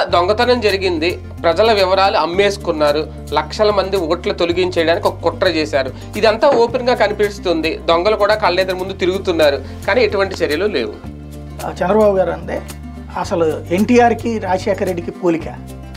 దొంగతనం జరిగింది ప్రజల వివరాలు అమ్మేసుకున్నారు లక్షల మంది ఓట్లు తొలగించేయడానికి ఒక కుట్ర చేశారు ఇదంతా ఓపెన్ గా కనిపిస్తుంది దొంగలు కూడా కళ్ళెదురు ముందు తిరుగుతున్నారు కానీ ఎటువంటి చర్యలు లేవు ఆ చంద్రబాబు గారు అందే అసలు ఎన్టీఆర్కి రాజశేఖర రెడ్డికి పోలిక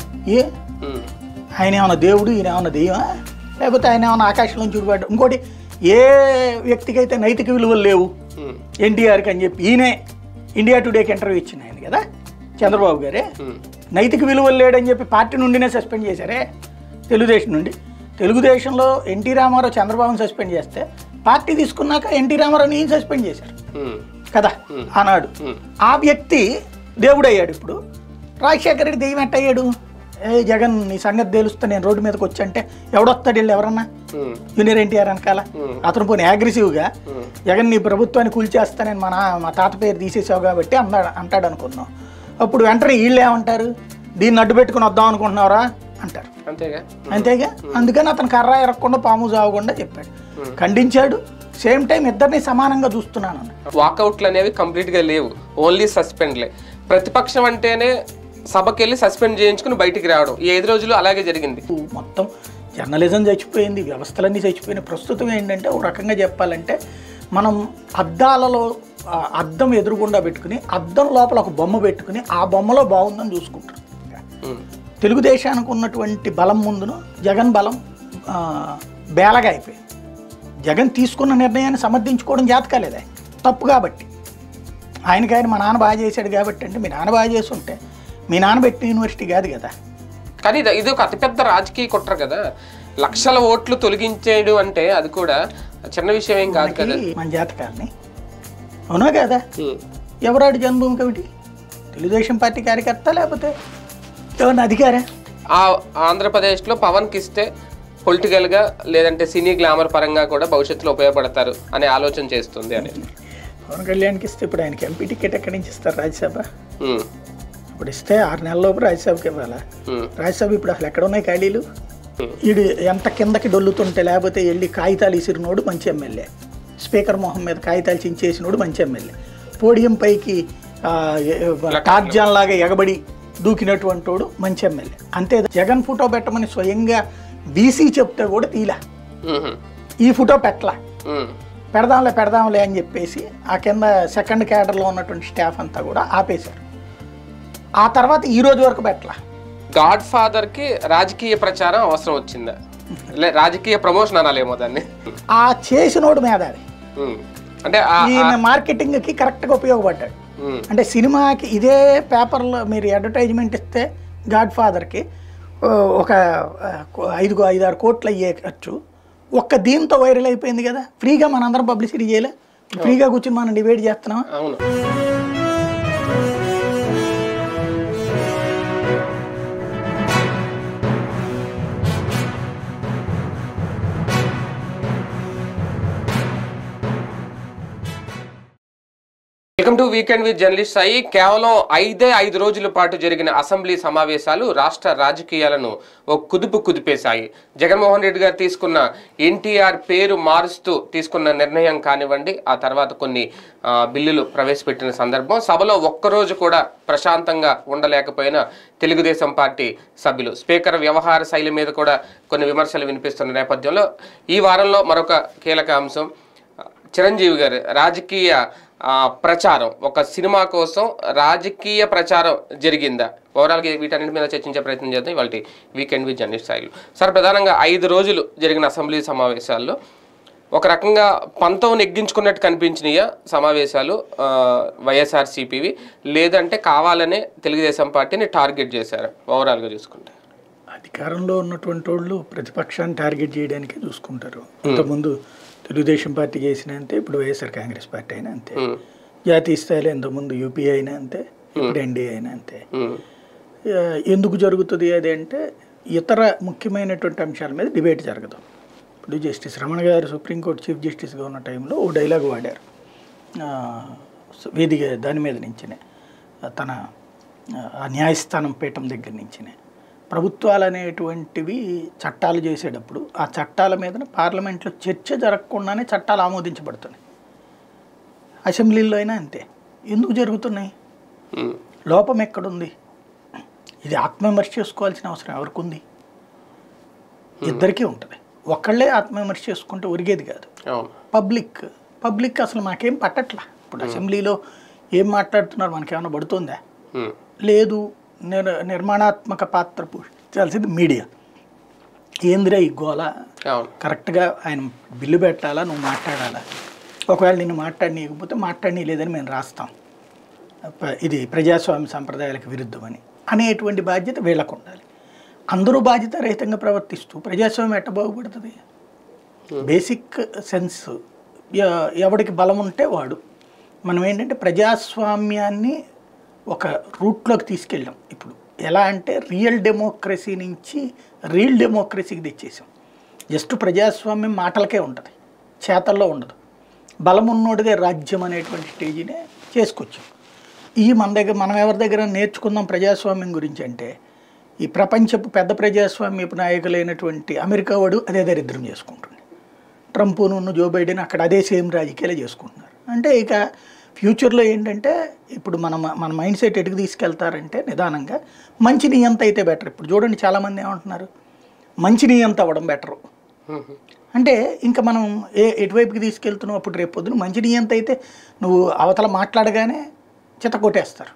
ఏ ఉమ్, ఆయన ఏమన్నా దేవుడు ఈయన ఏమన్నా దెయ్యమా లేకపోతే ఆయన ఏమన్నా ఆకాశంలో చూడబడ్డా ఇంకోటి ఏ వ్యక్తికి అయితే నైతిక విలువలు లేవు ఉమ్, ఎన్టీఆర్కి అని చెప్పి ఈయనే ఇండియా టుడేకి ఇంటర్వ్యూ ఇచ్చిన ఆయన కదా చంద్రబాబు గారే ఉమ్, నైతిక విలువలు లేడని చెప్పి పార్టీ నుండినే సస్పెండ్ చేశారే తెలుగుదేశం నుండి తెలుగుదేశంలో ఎన్టీ రామారావు చంద్రబాబుని సస్పెండ్ చేస్తే పార్టీ తీసుకున్నాక ఎన్టీ రామారావుని ఈయన సస్పెండ్ చేశారు ఉమ్, కదా ఆనాడు ఉమ్. ఆ వ్యక్తి దేవుడు అయ్యాడు ఇప్పుడు రాజశేఖర రెడ్డి దెయ్యం ఎట్ట అయ్యాడు ఏ జగన్ నీ సంగతి తెలుస్తే నేను రోడ్డు మీదకి వచ్చి అంటే ఎవడొస్తాడు వెళ్ళి ఎవరన్నా ఉమ్, జూనియర్ ఎన్టీఆర్ వెనకాల అతను పోనీ అగ్రెసివ్గా జగన్ నీ ప్రభుత్వాన్ని కూల్చేస్తానని మా నా మా తాత పేరు తీసేసావు కాబట్టి అన్నాడు అంటాడు అనుకున్నాం అప్పుడు వెంటనే వీళ్ళు ఏమంటారు దీన్ని అడ్డు పెట్టుకుని వద్దాం అనుకుంటున్నారా అంటారు అంతేగా అంతేగా అందుకని అతను కర్ర ఎరగకుండా పాము చావకుండా చెప్పాడు ఖండించాడు సేమ్ టైం ఇద్దరిని సమానంగా చూస్తున్నాను అన్నాడు. వాకౌట్లు అనేవి కంప్లీట్ గా లేవు ఓన్లీ సస్పెండ్లే ప్రతిపక్షం అంటేనే సభకి వెళ్ళి సస్పెండ్ చేయించుకుని బయటికి రావడం ఈ ఐదు రోజులు అలాగే జరిగింది మొత్తం జర్నలిజం చచ్చిపోయింది వ్యవస్థలన్నీ చచ్చిపోయినాయి ప్రస్తుతం ఏంటంటే ఒక రకంగా చెప్పాలంటే మనం అద్దాలలో ఆ అద్దం ఎదురుగుండా పెట్టుకుని అద్దం లోపల ఒక బొమ్మ పెట్టుకుని ఆ బొమ్మలో బాగుందని చూసుకుంటారు ఉమ్, తెలుగుదేశానికి ఉన్నటువంటి బలం ముందును జగన్ బలం ఆ, బేలగా అయిపోయింది జగన్ తీసుకున్న నిర్ణయాన్ని సమర్థించుకోవడం జాతకాలేదా తప్పు కాబట్టి ఆయనకి ఆయన మా నాన్న బాగా చేశాడు కాబట్టి అంటే మీ నాన్న బాగా చేసి ఉంటే మీ నాన్న పెట్టిన యూనివర్సిటీ కాదు కదా కానీ ఇది ఇది ఒక అతిపెద్ద రాజకీయ కుట్ర కదా లక్షల ఓట్లు తొలగించేయడం అంటే అది కూడా చిన్న విషయం ఏం కాదు కదా మనకి మన జాతకాలని అవునా కదా ఉమ్, ఎవరాడు జన్మభూమి కమిటీ తెలుగుదేశం పార్టీ కార్యకర్త లేకపోతే ఎవరిని అధికారా ఆ ఆంధ్రప్రదేశ్లో పవన్కి ఇస్తే పొలిటికల్గా లేదంటే సినీ గ్లామర్ పరంగా కూడా భవిష్యత్తులో ఉపయోగపడతారు అనే ఆలోచన చేస్తుంది అనేది పవన్ కళ్యాణ్కి ఇస్తే ఇప్పుడు ఆయనకి ఎంపీ టికెట్ ఎక్కడి నుంచి ఇస్తారు రాజ్యసభ ఉమ్, ఇప్పుడు ఇస్తే ఆరు నెలల లోపు రాజ్యసభకి ఇవ్వాలా ఉమ్, రాజ్యసభ ఇప్పుడు అసలు ఎక్కడ ఉన్నాయి ఖాళీలు ఈడు ఎంత కిందకి డొల్లుతుంటే లేకపోతే వెళ్ళి కాగితాలు ఇసిరినోడు మంచి ఎమ్మెల్యే స్పీకర్ మొహం మీద కాగితాలు చించేసినోడు మంచి ఎమ్మెల్యే పోడియం పైకి ఆ, ఎ- టార్జాన్ లాగా ఎగబడి దూకినటువంటి వాడు మంచి ఎమ్మెల్యే అంతే జగన్ ఫోటో పెట్టమని స్వయంగా బీసీ చెప్తే కూడా తీలా ఉమ్, ఈ ఫోటో పెట్టలా ఉమ్, పెడదాంలే పెడదాంలే అని చెప్పేసి ఆ కింద సెకండ్ క్యాడర్లో ఉన్నటువంటి స్టాఫ్ అంతా కూడా ఆపేశారు ఆ తర్వాత ఈ రోజు వరకు పెట్టలా గాడ్ ఫాదర్ కి రాజకీయ ప్రచారం అవసరం వచ్చిందా లే రాజకీయ ప్రమోషన్ అనాలేమో దాన్ని ఆ చేసినోడు మేధావి ఉమ్, అంటే ఆ- ఈయన మార్కెటింగ్కి కరెక్ట్గా ఉపయోగపడ్డాడు ఉమ్, అంటే సినిమాకి ఇదే పేపర్లో మీరు అడ్వర్టైజ్మెంట్ ఇస్తే గాడ్ ఫాదర్కి ఒక ఆ, ఐదు ఐదారు కోట్లు అయ్యే ఖర్చు ఒక్క దీంతో వైరల్ అయిపోయింది కదా ఫ్రీగా మనందరం పబ్లిసిటీ చేయలే ఫ్రీగా కూర్చుని మనం డిబేట్ చేస్తున్నామా అవును welcome to weekend with journalist Sai కేవలం ఐదే ఐదు రోజుల పాటు జరిగిన అసెంబ్లీ సమావేశాలు రాష్ట్ర రాజకీయాలను ఒక కుదుపు కుదిపేశాయి జగన్మోహన్ రెడ్డి గారు తీసుకున్న ఎన్టీఆర్ పేరు మారుస్తూ తీసుకున్న నిర్ణయం కానివ్వండి ఆ తర్వాత కొన్ని ఆ, బిల్లులు ప్రవేశపెట్టిన సందర్భం సభలో ఒక్కరోజు కూడా ప్రశాంతంగా ఉండలేకపోయిన తెలుగుదేశం పార్టీ సభ్యులు స్పీకర్ వ్యవహార శైలి మీద కూడా కొన్ని విమర్శలు వినిపిస్తున్న నేపథ్యంలో ఈ వారంలో మరొక కీలక అంశం చిరంజీవి గారు రాజకీయ ఆ, ప్రచారం ఒక సినిమా కోసం రాజకీయ ప్రచారం జరిగిందా ఓవరాల్గా వీటన్నిటి మీద చర్చించే ప్రయత్నం చేద్దాం ఇవాళ వీకెండ్ విత్ జర్నలిస్ట్ స్థాయిలో సార్ ప్రధానంగా ఐదు రోజులు జరిగిన అసెంబ్లీ సమావేశాల్లో ఒక రకంగా పంతం నెగ్గించుకున్నట్టు కనిపించినాయా సమావేశాలు ఆ, వైఎస్ఆర్సీపీవి లేదంటే కావాలనే తెలుగుదేశం పార్టీని టార్గెట్ చేశారు ఓవరాల్గా చూసుకుంటే అధికారంలో ఉన్నటువంటి వాళ్ళు ప్రతిపక్షాన్ని టార్గెట్ చేయడానికి చూసుకుంటారు ఇంతకుముందు తెలుగుదేశం పార్టీ చేసిన అంతే ఇప్పుడు వైఎస్ఆర్ కాంగ్రెస్ పార్టీ అయినా అంతే ఉమ్, జాతీయ స్థాయిలో ఇంతకుముందు యూపీఏ అయినా అంతే ఇప్పుడు ఎన్డీఏ అయినా అంతే ఉమ్, ఆ, ఎందుకు జరుగుతుంది అది అంటే ఇతర ముఖ్యమైనటువంటి అంశాల మీద డిబేట్ జరగదు ఇప్పుడు జస్టిస్ రమణ గారు సుప్రీంకోర్టు చీఫ్ జస్టిస్గా ఉన్న టైంలో ఓ డైలాగ్ వాడారు ఆ, సో వేదిక దాని మీద నుంచినే ఆ, తన ఆ న్యాయస్థానం పీఠం దగ్గర నుంచినే ప్రభుత్వాలు అనేటువంటివి చట్టాలు చేసేటప్పుడు ఆ చట్టాల మీద పార్లమెంట్లో చర్చ జరగకుండానే చట్టాలు ఆమోదించబడుతున్నాయి అసెంబ్లీలో అయినా అంతే ఎందుకు జరుగుతున్నాయి ఉమ్, లోపం ఎక్కడుంది ఇది ఆత్మవిమర్శ చేసుకోవాల్సిన అవసరం ఎవరికి ఉంది ఇద్దరికీ ఉంటుంది ఒక్కళ్ళే ఆత్మవిమర్శ చేసుకుంటే ఒరిగేది కాదు అవును పబ్లిక్ పబ్లిక్ అసలు మాకేం పట్టట్లా ఇప్పుడు అసెంబ్లీలో ఏం మాట్లాడుతున్నారు మనకేమైనా పడుతుందా ఉమ్. లేదు నిర్ నిర్మాణాత్మక పాత్ర పోషించాల్సింది మీడియా ఏందిరా ఈ గోల అవును కరెక్ట్గా ఆయన బిల్లు పెట్టాలా నువ్వు మాట్లాడాలా ఒకవేళ నిన్ను మాట్లాడనీయకపోతే మాట్లాడనీ లేదని మేము రాస్తాం ప- ఇది ప్రజాస్వామ్య సంప్రదాయాలకు విరుద్ధమని అనేటువంటి బాధ్యత వీళ్ళకు ఉండాలి అందరూ బాధ్యత రహితంగా ప్రవర్తిస్తూ ప్రజాస్వామ్యం ఎట్ట బాగుపడుతుంది బేసిక్ సెన్స్ ఎ- ఎవడికి బలం ఉంటే వాడు మనం ఏంటంటే ప్రజాస్వామ్యాన్ని ఒక రూట్లోకి తీసుకెళ్ళాం ఇప్పుడు ఎలా అంటే రియల్ డెమోక్రసీ నుంచి రియల్ డెమోక్రసీకి తెచ్చేసాం జస్ట్ ప్రజాస్వామ్యం మాటలకే ఉంటుంది చేతల్లో ఉండదు బలం ఉన్నోడిదే రాజ్యం అనేటువంటి స్టేజీనే చేసుకొచ్చాం ఈ మన దగ్గర మనం ఎవరి దగ్గర నేర్చుకుందాం ప్రజాస్వామ్యం గురించి అంటే ఈ ప్రపంచపు పెద్ద ప్రజాస్వామ్యపు నాయకులైనటువంటి అమెరికా వాడు అదే దరిద్రం చేసుకుంటుంది ట్రంప్ను జో బైడెన్ అక్కడ అదే సేమ్ రాజకీయాలే చేసుకుంటున్నారు అంటే ఇక ఫ్యూచర్లో ఏంటంటే ఇప్పుడు మన మన మైండ్ సెట్ ఎటుకు తీసుకెళ్తారంటే నిదానంగా మంచి నియంత అయితే బెటర్ ఇప్పుడు చూడండి చాలామంది ఏమంటున్నారు మంచి నియంత అవ్వడం బెటరు ఉమ్. అంటే ఇంకా మనం ఏ ఎటువైపుకి తీసుకెళ్తున్నావు అప్పుడు రేపు పొద్దున మంచి నియంత అయితే నువ్వు అవతల మాట్లాడగానే చిత కొట్టేస్తారు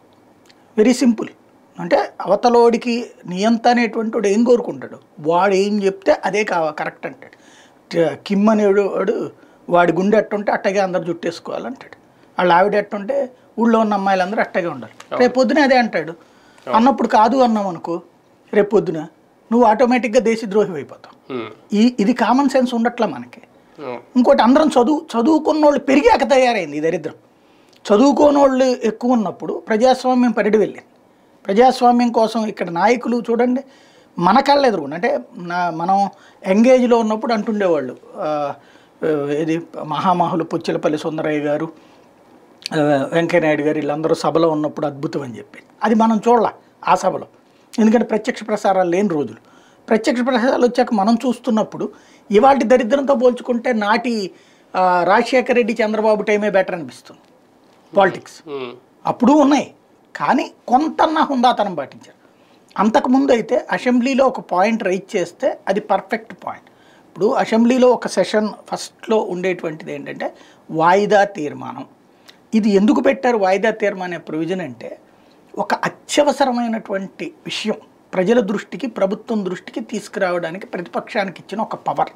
వెరీ సింపుల్ అంటే అవతలోడికి నియంత అనేటువంటి వాడు ఏం కోరుకుంటాడు వాడు ఏం చెప్తే అదే కావా కరెక్ట్ అంటాడు ట- కిమ్ అనేవాడు వాడు వాడి గుండె అట్టుంటే అట్టగే అందరు జుట్టేసుకోవాలంటాడు వాళ్ళ ఆవిడ ఎట్టుంటే ఊళ్ళో ఉన్న అమ్మాయిలందరూ అట్టగే ఉండాలి రేపు పొద్దున అదే అంటాడు అన్నప్పుడు కాదు అన్నాం అనుకో రేపు పొద్దున నువ్వు ఆటోమేటిక్గా దేశద్రోహి అయిపోతావు ఉమ్. ఈ ఇది కామన్ సెన్స్ ఉండట్లా మనకి అవును. ఇంకోటి అందరం చదువు చదువుకున్న వాళ్ళు పెరిగాక తయారైంది ఈ దరిద్రం చదువుకోని వాళ్ళు ఎక్కువ ఉన్నప్పుడు ప్రజాస్వామ్యం పరిడి వెళ్ళింది ప్రజాస్వామ్యం కోసం ఇక్కడ నాయకులు చూడండి మన కళ్ళ ఎదురుగుండా అంటే నా మనం ఎంగేజ్లో ఉన్నప్పుడు అంటుండేవాళ్ళు ఆ, ఆ, ఇది మహామహులు పుచ్చిలపల్లి సుందరయ్య గారు ఆ, వెంకయ్యనాయుడు గారు వీళ్ళందరూ సభలో ఉన్నప్పుడు అద్భుతం అని చెప్పి అది మనం చూడాల ఆ సభలో ఎందుకంటే ప్రత్యక్ష ప్రసారాలు లేని రోజులు ప్రత్యక్ష ప్రసారాలు వచ్చాక మనం చూస్తున్నప్పుడు ఇవాటి దరిద్రంతో పోల్చుకుంటే నాటి ఆ, రాజశేఖర రెడ్డి చంద్రబాబు టైమే బెటర్ అనిపిస్తుంది పాలిటిక్స్ ఉమ్. అప్పుడు ఉన్నాయి కానీ కొంతన్నా హుందాతనం పాటించారు అంతకుముందు అయితే అసెంబ్లీలో ఒక పాయింట్ రైజ్ చేస్తే అది పర్ఫెక్ట్ పాయింట్ ఇప్పుడు అసెంబ్లీలో ఒక సెషన్ ఫస్ట్లో ఉండేటువంటిది ఏంటంటే వాయిదా తీర్మానం ఇది ఎందుకు పెట్టారు వాయిదా తీర్మానం అనే ప్రొవిజన్ అంటే ఒక అత్యవసరమైనటువంటి విషయం ప్రజల దృష్టికి ప్రభుత్వం దృష్టికి తీసుకురావడానికి ప్రతిపక్షానికి ఇచ్చిన ఒక పవర్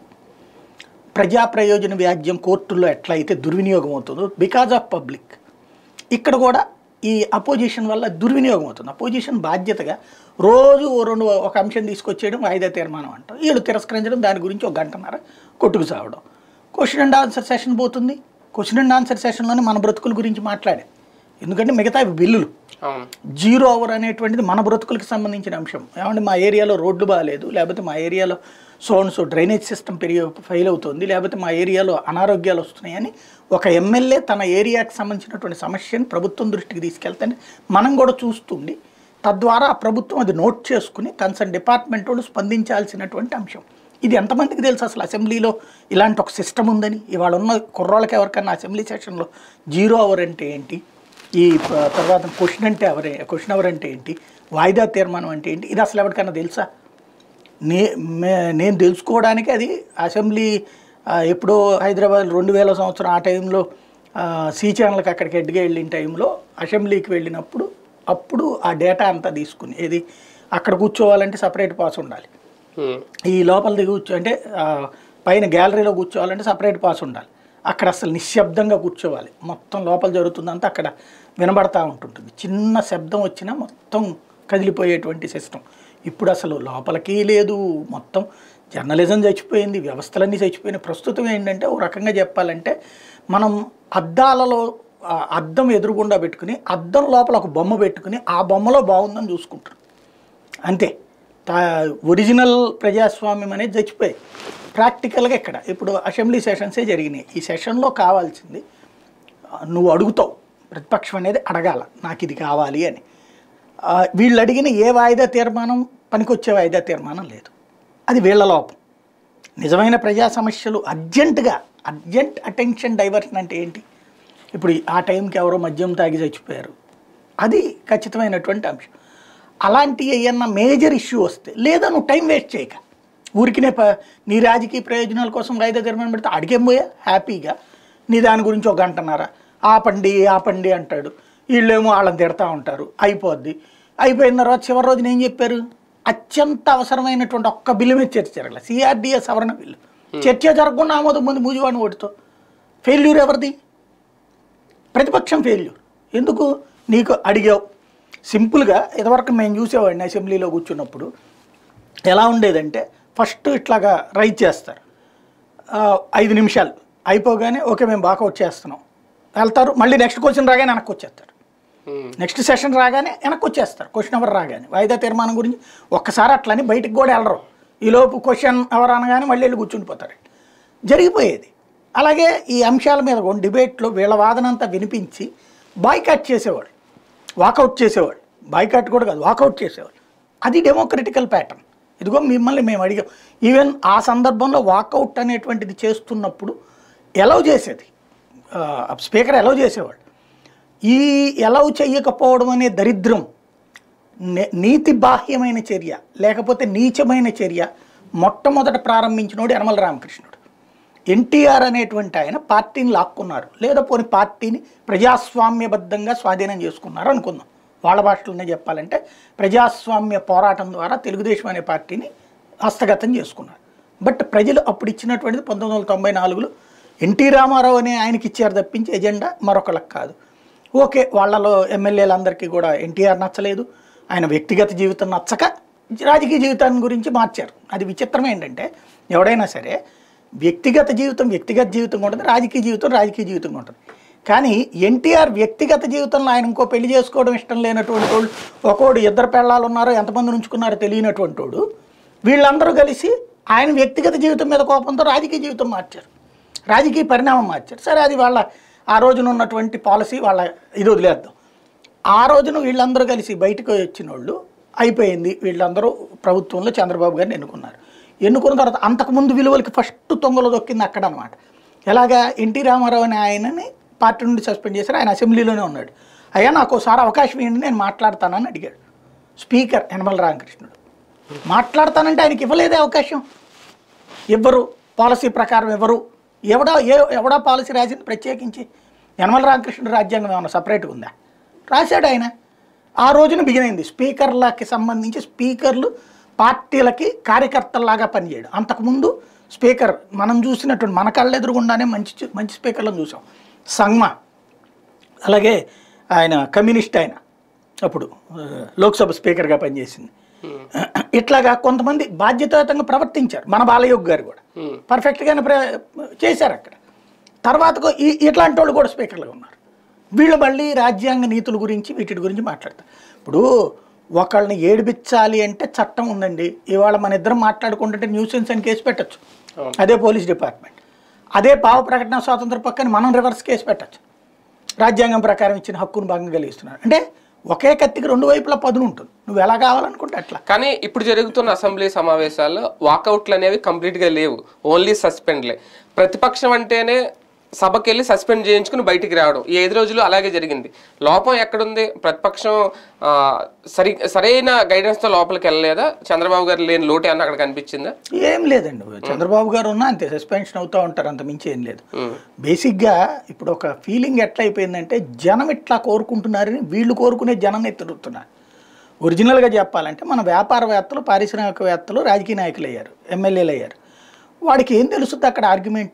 ప్రజా ప్రయోజన వ్యాజ్యం కోర్టుల్లో ఎట్లయితే దుర్వినియోగం అవుతుందో బికాజ్ ఆఫ్ పబ్లిక్ ఇక్కడ కూడా ఈ అపోజిషన్ వల్ల దుర్వినియోగం అవుతుంది అపోజిషన్ బాధ్యతగా రోజు ఓ రెండు ఒక అంశం తీసుకొచ్చేయడం వాయిదా తీర్మానం అంటాం వీళ్ళు తిరస్కరించడం దాని గురించి ఒక గంటన్నర కొట్టుకు సావడం క్వశ్చన్ అండ్ ఆన్సర్ సెషన్ పోతుంది క్వశ్చన్ అండ్ ఆన్సర్ సెషన్లోనే మన బ్రతుకుల గురించి మాట్లాడే ఎందుకంటే మిగతా బిల్లులు అవును జీరో అవర్ అనేటువంటిది మన బ్రతుకులకు సంబంధించిన అంశం ఏమంటే మా ఏరియాలో రోడ్లు బాగాలేదు లేకపోతే మా ఏరియాలో సోన్స్ డ్రైనేజ్ సిస్టమ్ పెరిగి ఫెయిల్ అవుతుంది లేకపోతే మా ఏరియాలో అనారోగ్యాలు వస్తున్నాయని ఒక ఎమ్మెల్యే తన ఏరియాకి సంబంధించినటువంటి సమస్యను ప్రభుత్వం దృష్టికి తీసుకెళ్తే మనం కూడా చూస్తుండి తద్వారా ఆ ప్రభుత్వం అది నోట్ చేసుకుని కన్సర్న్ డిపార్ట్మెంట్ వాళ్ళు స్పందించాల్సినటువంటి అంశం ఇది ఎంతమందికి తెలుసు అసలు అసెంబ్లీలో ఇలాంటి ఒక సిస్టమ్ ఉందని ఇవాళ ఉన్న కుర్రోళ్ళకి ఎవరికన్నా అసెంబ్లీ సెషన్లో జీరో అవర్ అంటే ఏంటి ఈ ప- తర్వాత క్వశ్చన్ అంటే ఎవరే క్వశ్చన్ అవర్ అంటే ఏంటి వాయిదా తీర్మానం అంటే ఏంటి ఇది అసలు ఎవరికైనా తెలుసా నే మే- నేను తెలుసుకోవడానికి అది అసెంబ్లీ ఆ, ఎప్పుడో హైదరాబాద్ రెండు వేల సంవత్సరం ఆ టైంలో ఆ, సి ఛానల్కి అక్కడికి ఎడ్గా వెళ్ళిన టైంలో అసెంబ్లీకి వెళ్ళినప్పుడు అప్పుడు ఆ డేటా అంతా తీసుకుని ఏది అక్కడ కూర్చోవాలంటే సపరేట్ పాస్ ఉండాలి ఉమ్. ఈ లోపల దిగి కూర్చో అంటే ఆ, పైన గ్యాలరీలో కూర్చోవాలంటే సపరేట్ పాస్ ఉండాలి అక్కడ అసలు నిశ్శబ్దంగా కూర్చోవాలి మొత్తం లోపల జరుగుతుందంతా అక్కడ వినబడతా ఉంటుంటుంది చిన్న శబ్దం వచ్చినా మొత్తం కదిలిపోయేటువంటి సిస్టమ్ ఇప్పుడు అసలు లోపలికి లేదు మొత్తం జర్నలిజం చచ్చిపోయింది వ్యవస్థలన్నీ చచ్చిపోయినాయి ప్రస్తుతం ఏంటంటే ఒక రకంగా చెప్పాలంటే మనం అద్దాలలో ఆ అద్దం ఎదురుగుండా పెట్టుకుని అద్దం లోపల ఒక బొమ్మ పెట్టుకుని ఆ బొమ్మలో బాగుందని చూసుకుంటారు అంతే తా- ఒరిజినల్ ప్రజాస్వామ్యం అనేది చచ్చిపోయి ప్రాక్టికల్గా ఇక్కడ ఇప్పుడు అసెంబ్లీ సెషన్సే జరిగినాయి ఈ సెషన్లో కావాల్సింది ఆ, నువ్వు అడుగుతావు ప్రతిపక్షం అనేది అడగాల నాకు ఇది కావాలి అని ఆ, వీళ్ళు అడిగిన ఏ వాయిదా తీర్మానం పనికొచ్చే వాయిదా తీర్మానం లేదు అది వీళ్ళ లోపం నిజమైన ప్రజా సమస్యలు అర్జెంటుగా అర్జెంట్ అటెన్షన్ డైవర్షన్ అంటే ఏంటి ఇప్పుడు ఆ టైంకి ఎవరో మద్యం తాగి చచ్చిపోయారు అది ఖచ్చితమైనటువంటి అంశం అలాంటి ఏమన్నా మేజర్ ఇష్యూ వస్తే లేదా నువ్వు టైం వేస్ట్ చేయక ఊరికినే ప నీ రాజకీయ ప్రయోజనాల కోసం వాయిదా తీర్మానం పెడితే అడిగేం పోయా హ్యాపీగా నీ దాని గురించి ఒక గంటన్నర ఆపండి ఆపండి అంటాడు వీళ్ళేమో వాళ్ళని తిడతా ఉంటారు అయిపోద్ది అయిపోయిన తర్వాత చివరి రోజున ఏం చెప్పారు అత్యంత అవసరమైనటువంటి ఒక్క బిల్లు మీద చర్చ జరగలేదు సిఆర్డిఎస్ సవరణ బిల్లు చర్చ జరగకుండా ఆమోదం ముందు మూజివాడిని ఓటుతో ఫెయిల్యూర్ ఎవరిది ప్రతిపక్షం ఫెయిల్యూర్ ఎందుకు నీకు అడిగావు సింపుల్గా ఇదివరకు మేము చూసేవాడిని అసెంబ్లీలో కూర్చున్నప్పుడు ఎలా ఉండేదంటే ఫస్ట్ ఇట్లాగా రైట్ చేస్తారు ఆ, ఐదు నిమిషాలు అయిపోగానే ఓకే మేము బాకౌట్ చేస్తున్నాం వెళ్తారు మళ్ళీ నెక్స్ట్ క్వశ్చన్ రాగానే వెనక్కి వచ్చేస్తారు ఉమ్, నెక్స్ట్ సెషన్ రాగానే వెనక్కి వచ్చేస్తారు క్వశ్చన్ అవర్ రాగానే వాయిదా తీర్మానం గురించి ఒక్కసారి అట్లని బయటికి కూడా వెళ్ళరు ఈలోపు క్వశ్చన్ అవర్ అనగానే మళ్ళీ వెళ్ళి కూర్చుండిపోతారు జరిగిపోయేది అలాగే ఈ అంశాల మీద కూడా డిబేట్లో వీళ్ళ వాదనంతా వినిపించి బాయ్కాట్ చేసేవాళ్ళు వాకౌట్ చేసేవాళ్ళు బాయ్కాట్ కూడా కాదు వాకౌట్ చేసేవాళ్ళు అది డెమోక్రటికల్ ప్యాటర్న్ ఇదిగో మిమ్మల్ని మేము అడిగాం ఈవెన్ ఆ సందర్భంలో వాకౌట్ అనేటువంటిది చేస్తున్నప్పుడు ఎలవ్ చేసేది స్పీకర్ ఎలవ్ చేసేవాడు ఈ ఎలవ్ చెయ్యకపోవడం అనే దరిద్రం నే- నీతి బాహ్యమైన చర్య లేకపోతే నీచమైన చర్య మొట్టమొదట ప్రారంభించినోడు యనమల రామకృష్ణుడు ఎన్టీఆర్ అనేటువంటి ఆయన పార్టీని లాక్కున్నారు లేదా పోని పార్టీని ప్రజాస్వామ్యబద్ధంగా స్వాధీనం చేసుకున్నారు అనుకుందాం వాళ్ళ భాషలోనే చెప్పాలంటే ప్రజాస్వామ్య పోరాటం ద్వారా తెలుగుదేశం అనే పార్టీని హస్తగతం చేసుకున్నారు బట్ ప్రజలు అప్పుడు ఇచ్చినటువంటిది పంతొమ్మిది వందల తొంభై నాలుగులో ఎన్టీ రామారావు అనే ఆయనకి ఇచ్చారు తప్పించి ఎజెండా మరొకళ్ళకి కాదు ఓకే వాళ్ళలో ఎమ్మెల్యేలందరికీ కూడా ఎన్టీఆర్ నచ్చలేదు ఆయన వ్యక్తిగత జీవితం నచ్చక రాజకీయ జీవితాన్ని గురించి మార్చారు అది విచిత్రం ఏంటంటే ఎవడైనా సరే వ్యక్తిగత జీవితం వ్యక్తిగత జీవితంగా ఉంటుంది రాజకీయ జీవితం రాజకీయ జీవితంగా ఉంటుంది కానీ ఎన్టీఆర్ వ్యక్తిగత జీవితంలో ఆయన ఇంకో పెళ్లి చేసుకోవడం ఇష్టం లేనటువంటి వాళ్ళు ఒకడు ఇద్దరు పెళ్ళాలు ఉన్నారో ఎంతమంది ఉంచుకున్నారో తెలియనటువంటి వాడు వీళ్ళందరూ కలిసి ఆయన వ్యక్తిగత జీవితం మీద కోపంతో రాజకీయ జీవితం మార్చారు రాజకీయ పరిణామం మార్చారు సరే అది వాళ్ళ ఆ రోజున ఉన్నటువంటి పాలసీ వాళ్ళ ఇది వదిలేద్దాం ఆ రోజున వీళ్ళందరూ కలిసి బయటకు వచ్చిన వాళ్ళు అయిపోయింది వీళ్ళందరూ ప్రభుత్వంలో చంద్రబాబు గారిని ఎన్నుకున్నారు ఎన్నుకున్న తర్వాత అంతకుముందు విలువలకి ఫస్ట్ తొంగలో దొక్కింది అక్కడ అనమాట ఎలాగా ఎన్టీ రామారావు అనే ఆయనని పార్టీ నుండి సస్పెండ్ చేశారు ఆయన అసెంబ్లీలోనే ఉన్నాడు అయ్యా నాకు ఒకసారి అవకాశం ఇవ్వండి నేను మాట్లాడతానని అడిగాడు స్పీకర్ యనమల రామకృష్ణుడు మాట్లాడతానంటే ఆయనకి ఇవ్వలేదే అవకాశం ఇవ్వరు పాలసీ ప్రకారం ఇవ్వరు ఎవడా ఏ ఎవడా పాలసీ రాసింది ప్రత్యేకించి యనమల రామకృష్ణుడు రాజ్యాంగం ఏమైనా సపరేట్గా ఉందా రాశాడు ఆయన ఆ రోజున బిగినైంది స్పీకర్లకి సంబంధించి స్పీకర్లు పార్టీలకి కార్యకర్తల్లాగా పనిచేయడు అంతకుముందు స్పీకర్ మనం చూసినటువంటి మన కళ్ళెదురుగుండానే మంచి చూ- మంచి స్పీకర్లను చూసాం సంగ్మా అలాగే ఆయన కమ్యూనిస్ట్ ఆయన అప్పుడు ఆ, లోక్సభ స్పీకర్గా పనిచేసింది ఇట్లాగా కొంతమంది బాధ్యతాయుతంగా ప్రవర్తించారు మన బాలయోగ్ గారు కూడా Hmm. పర్ఫెక్ట్గానే ప్ర చేశారు అక్కడ తర్వాతకు ఈ ఇట్లాంటి వాళ్ళు కూడా స్పీకర్లుగా ఉన్నారు వీళ్ళు మళ్ళీ రాజ్యాంగ నీతుల గురించి వీటి గురించి మాట్లాడతారు ఇప్పుడు ఒకళ్ళని ఏడిపించాలి అంటే చట్టం ఉందండి ఇవాళ మన ఇద్దరం మాట్లాడుకుంటుంటే న్యూసెన్స్ అని కేసు పెట్టచ్చు అవును. అదే పోలీస్ డిపార్ట్మెంట్ అదే భావ ప్రకటన స్వాతంత్ర పక్కన మనం రివర్స్ కేసు పెట్టచ్చు రాజ్యాంగం ప్రకారం ఇచ్చిన హక్కును భంగం కలిగిస్తున్నారు అంటే ఒకే కత్తికి రెండు వైపులా పదును ఉంటుంది నువ్వు ఎలా కావాలనుకుంటే అట్లా కానీ ఇప్పుడు జరుగుతున్న అసెంబ్లీ సమావేశాల్లో వాకౌట్లు అనేవి కంప్లీట్ గా లేవు ఓన్లీ సస్పెండ్లే ప్రతిపక్షం అంటేనే సభకి వెళ్ళి సస్పెండ్ చేయించుకుని బయటికి రావడం ఈ ఐదు రోజులు అలాగే జరిగింది లోపం ఎక్కడుంది ప్రతిపక్షం ఆ, సరి సరైన గైడెన్స్ తో లోపలికి వెళ్ళలేదా చంద్రబాబు గారు లేని లోటే అన్న అక్కడ కనిపించిందా ఏం లేదండి చంద్రబాబు గారు ఉన్నా అంతే సస్పెన్షన్ అవుతూ ఉంటారు అంత మించి ఏం లేదు ఉమ్, బేసిక్గా ఇప్పుడు ఒక ఫీలింగ్ ఎట్లా అయిపోయిందంటే జనం ఇట్లా కోరుకుంటున్నారని వీళ్ళు కోరుకునే జనం ఎత్తురుతున్నారు ఒరిజినల్గా చెప్పాలంటే మన వ్యాపారవేత్తలు పారిశ్రామికవేత్తలు రాజకీయ నాయకులు అయ్యారు ఎమ్మెల్యేలు అయ్యారు వాడికి ఏం తెలుస్తుంది అక్కడ ఆర్గ్యుమెంట్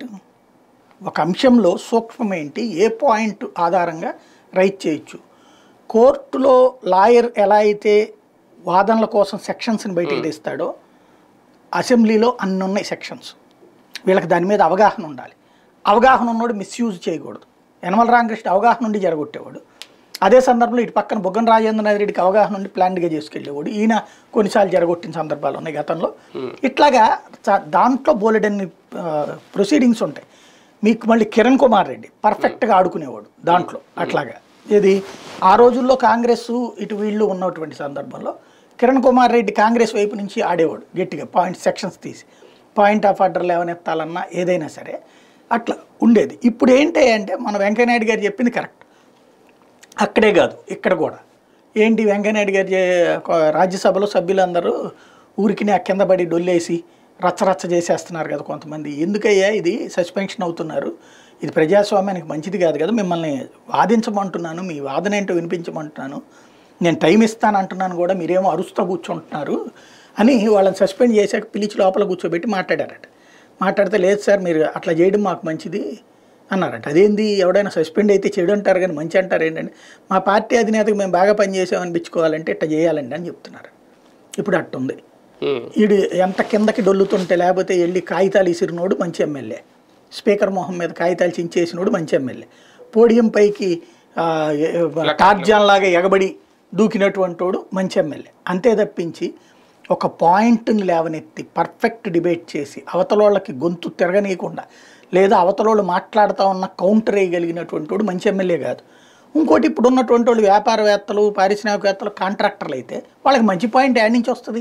ఒక అంశంలో సూక్ష్మం ఏంటి ఏ పాయింట్ ఆధారంగా రైట్ చేయొచ్చు కోర్టులో లాయర్ ఎలా అయితే వాదనల కోసం సెక్షన్స్ని బయటికి తీస్తాడో అసెంబ్లీలో అన్ని ఉన్నాయి సెక్షన్స్ వీళ్ళకి దాని మీద అవగాహన ఉండాలి అవగాహన ఉన్నోడు మిస్యూజ్ చేయకూడదు యనమల రామకృష్ణ అవగాహన నుండి జరగొట్టేవాడు అదే సందర్భంలో ఇటు పక్కన బుగ్గన రాజేంద్రనాథ్ రెడ్డికి అవగాహన నుండి ప్లాన్డ్గా చేసుకెళ్ళేవాడు ఈయన కొన్నిసార్లు జరగొట్టిన సందర్భాలు ఉన్నాయి గతంలో ఇట్లాగా చ- దాంట్లో బోలెడన్ని ప్రొసీడింగ్స్ ఉంటాయి మీకు మళ్ళీ కిరణ్ కుమార్ రెడ్డి పర్ఫెక్ట్గా ఆడుకునేవాడు దాంట్లో అట్లాగా ఇది ఆ రోజుల్లో కాంగ్రెస్ ఇటు వీళ్ళు ఉన్నటువంటి సందర్భంలో కిరణ్ కుమార్ రెడ్డి కాంగ్రెస్ వైపు నుంచి ఆడేవాడు గట్టిగా పాయింట్ సెక్షన్స్ తీసి పాయింట్ ఆఫ్ ఆర్డర్ లేవనెత్తాలన్నా ఏదైనా సరే అట్లా ఉండేది ఇప్పుడు ఏంటి అంటే మన వెంకయ్యనాయుడు గారు చెప్పింది కరెక్ట్ అక్కడే కాదు ఇక్కడ కూడా ఏంటి వెంకయ్యనాయుడు గారి చే- కొ- రాజ్యసభలో సభ్యులందరూ ఊరికి ఆ కింద పడి డొల్లేసి రచ్చరచ్చ చేసేస్తున్నారు కదా కొంతమంది ఎందుకయ్యా ఇది సస్పెన్షన్ అవుతున్నారు ఇది ప్రజాస్వామ్యానికి మంచిది కాదు కదా మిమ్మల్ని వాదించమంటున్నాను మీ వాదన ఏంటో వినిపించమంటున్నాను నేను టైం ఇస్తాను అంటున్నాను కూడా మీరేమో అరుస్తూ కూర్చుంటున్నారు అని వాళ్ళని సస్పెండ్ చేశాక పిలిచి లోపల కూర్చోబెట్టి మాట్లాడారట మాట్లాడితే లేదు సార్ మీరు అట్లా చేయడం మాకు మంచిది అన్నారట అదేంది ఎవడైనా సస్పెండ్ అయితే చెడు అంటారు కానీ మంచి అంటారు ఏంటంటే మా పార్టీ అధినేతకు మేము బాగా పనిచేసాం అనిపించుకోవాలంటే ఇట్లా చేయాలండి అని చెప్తున్నారు ఇప్పుడు అట్టుంది ఉమ్, ఈడు ఎంత కిందకి డొల్లుతుంటే లేకపోతే వెళ్ళి కాగితాలు ఇసిరినోడు మంచి ఎమ్మెల్యే స్పీకర్ మొహం మీద కాగితాలు చించేసినోడు మంచి ఎమ్మెల్యే పోడియం పైకి ఆ, ఎ- టార్జాన్ లాగా ఎగబడి దూకినటువంటి వాడు మంచి ఎమ్మెల్యే అంతే తప్పించి ఒక పాయింట్ని లేవనెత్తి పర్ఫెక్ట్ డిబేట్ చేసి అవతలోళ్ళకి గొంతు తిరగనీయకుండా లేదా అవతలోళ్ళు మాట్లాడుతూ ఉన్న కౌంటర్ వేయగలిగినటువంటి వాడు మంచి ఎమ్మెల్యే కాదు ఇంకోటి ఇప్పుడు ఉన్నటువంటి వాళ్ళు వ్యాపారవేత్తలు పారిశ్రామికవేత్తలు కాంట్రాక్టర్లు అయితే వాళ్ళకి మంచి పాయింట్ యాడ్ నుంచి వస్తుంది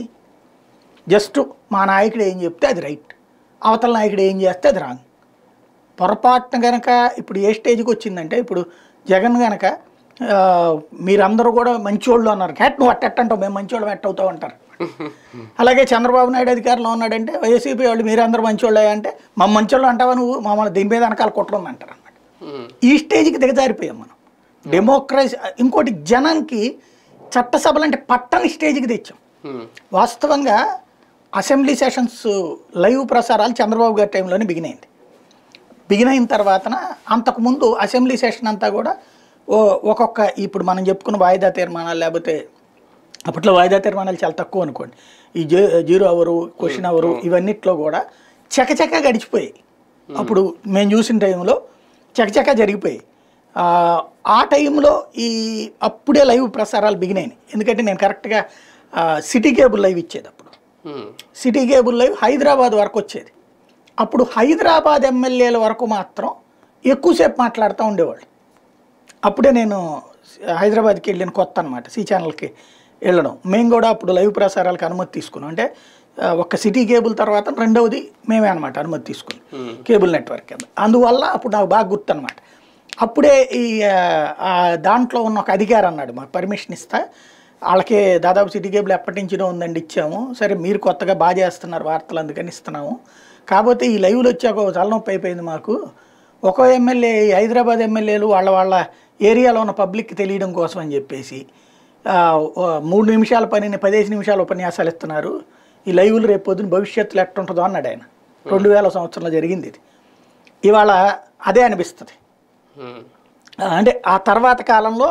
జస్ట్ మా నాయకుడు ఏం చెప్తే అది రైట్ అవతల నాయకుడు ఏం చేస్తే అది రాంగ్ పొరపాటున గనక ఇప్పుడు ఏ స్టేజ్కి వచ్చిందంటే ఇప్పుడు జగన్ గనక ఆ, మీరందరూ కూడా మంచోళ్ళు అన్నారు క్యాట్ నువ్వు అట్టంటావు మేము మంచోళ్ళు ఎట్టవుతావు అంటారు అలాగే చంద్రబాబు నాయుడు అధికారంలో ఉన్నాడంటే వైసీపీ వాళ్ళు మీరందరూ మంచోళ్ళే అంటే మా మంచోళ్ళు అంటావా నువ్వు మమ్మల్ని దీని మీద వెనకాల కుట్రం అంటారు అన్నమాట ఉమ్, ఈ స్టేజ్కి దిగజారిపోయాం మనం డెమోక్రసీ ఇంకోటి జనానికి చట్టసభలు అంటే పట్టని స్టేజ్కి తెచ్చాం ఉమ్, వాస్తవంగా అసెంబ్లీ సెషన్స్ లైవ్ ప్రసారాలు చంద్రబాబు గారి టైంలోనే బిగినైంది బిగిన్ అయిన తర్వాతన అంతకుముందు అసెంబ్లీ సెషన్ అంతా కూడా ఓ ఒక్కొక్క ఇప్పుడు మనం చెప్పుకున్న వాయిదా తీర్మానాలు లేకపోతే అప్పట్లో వాయిదా తీర్మానాలు చాలా తక్కువ అనుకోండి ఈ జీ జీరో అవరు క్వశ్చన్ అవరు ఇవన్నిట్లో కూడా చకచక గడిచిపోయాయి అప్పుడు మేము చూసిన టైంలో చకచక జరిగిపోయాయి ఆ, ఆ టైంలో ఈ అప్పుడే లైవ్ ప్రసారాలు బిగినాయి ఎందుకంటే నేను కరెక్ట్గా సిటీ కేబుల్ లైవ్ ఇచ్చేది అప్పుడు ఉమ్, సిటీ కేబుల్ లైవ్ హైదరాబాద్ వరకు వచ్చేది అప్పుడు హైదరాబాద్ ఎమ్మెల్యేల వరకు మాత్రం ఎక్కువసేపు మాట్లాడుతూ ఉండేవాళ్ళు అప్పుడే నేను హైదరాబాద్కి వెళ్ళిన కొత్త అనమాట సి ఛానల్కి వెళ్ళడం మేము కూడా అప్పుడు లైవ్ ప్రసారాలకు అనుమతి తీసుకున్నాం అంటే ఆ, ఒక్క సిటీ కేబుల్ తర్వాత రెండవది మేమే అనమాట అనుమతి తీసుకున్నాం ఉమ్, కేబుల్ నెట్వర్క్ కింద అందువల్ల అప్పుడు నాకు బాగా గుర్తు అనమాట అప్పుడే ఈ ఆ, ఆ దాంట్లో ఉన్న ఒక అధికారి అన్నాడు మాకు పర్మిషన్ ఇస్తా వాళ్ళకి దాదాపు సిటీ కేబుల్ ఎప్పటి నుంచినో ఉందండి ఇచ్చాము సరే మీరు కొత్తగా బాగా చేస్తున్నారు వార్తలు అందుకని ఇస్తున్నాము కాకపోతే ఈ లైవ్లు వచ్చాక ఒక తలనొప్పి అయిపోయింది మాకు ఒక్కో ఎమ్మెల్యే ఈ హైదరాబాద్ ఎమ్మెల్యేలు వాళ్ళ వాళ్ళ ఏరియాలో ఉన్న పబ్లిక్కి తెలియడం కోసం అని చెప్పేసి ఆ, ఓ మూడు నిమిషాల పనిని పదిహేను నిమిషాల ఉపన్యాసాలు ఇస్తున్నారు ఈ లైవ్లు రేపు పొద్దున భవిష్యత్తులో ఎట్టుంటుందో అన్నాడు ఆయన రెండు వేల సంవత్సరంలో జరిగింది ఇది ఇవాళ అదే అనిపిస్తుంది ఉమ్, ఆ, అంటే ఆ తర్వాత కాలంలో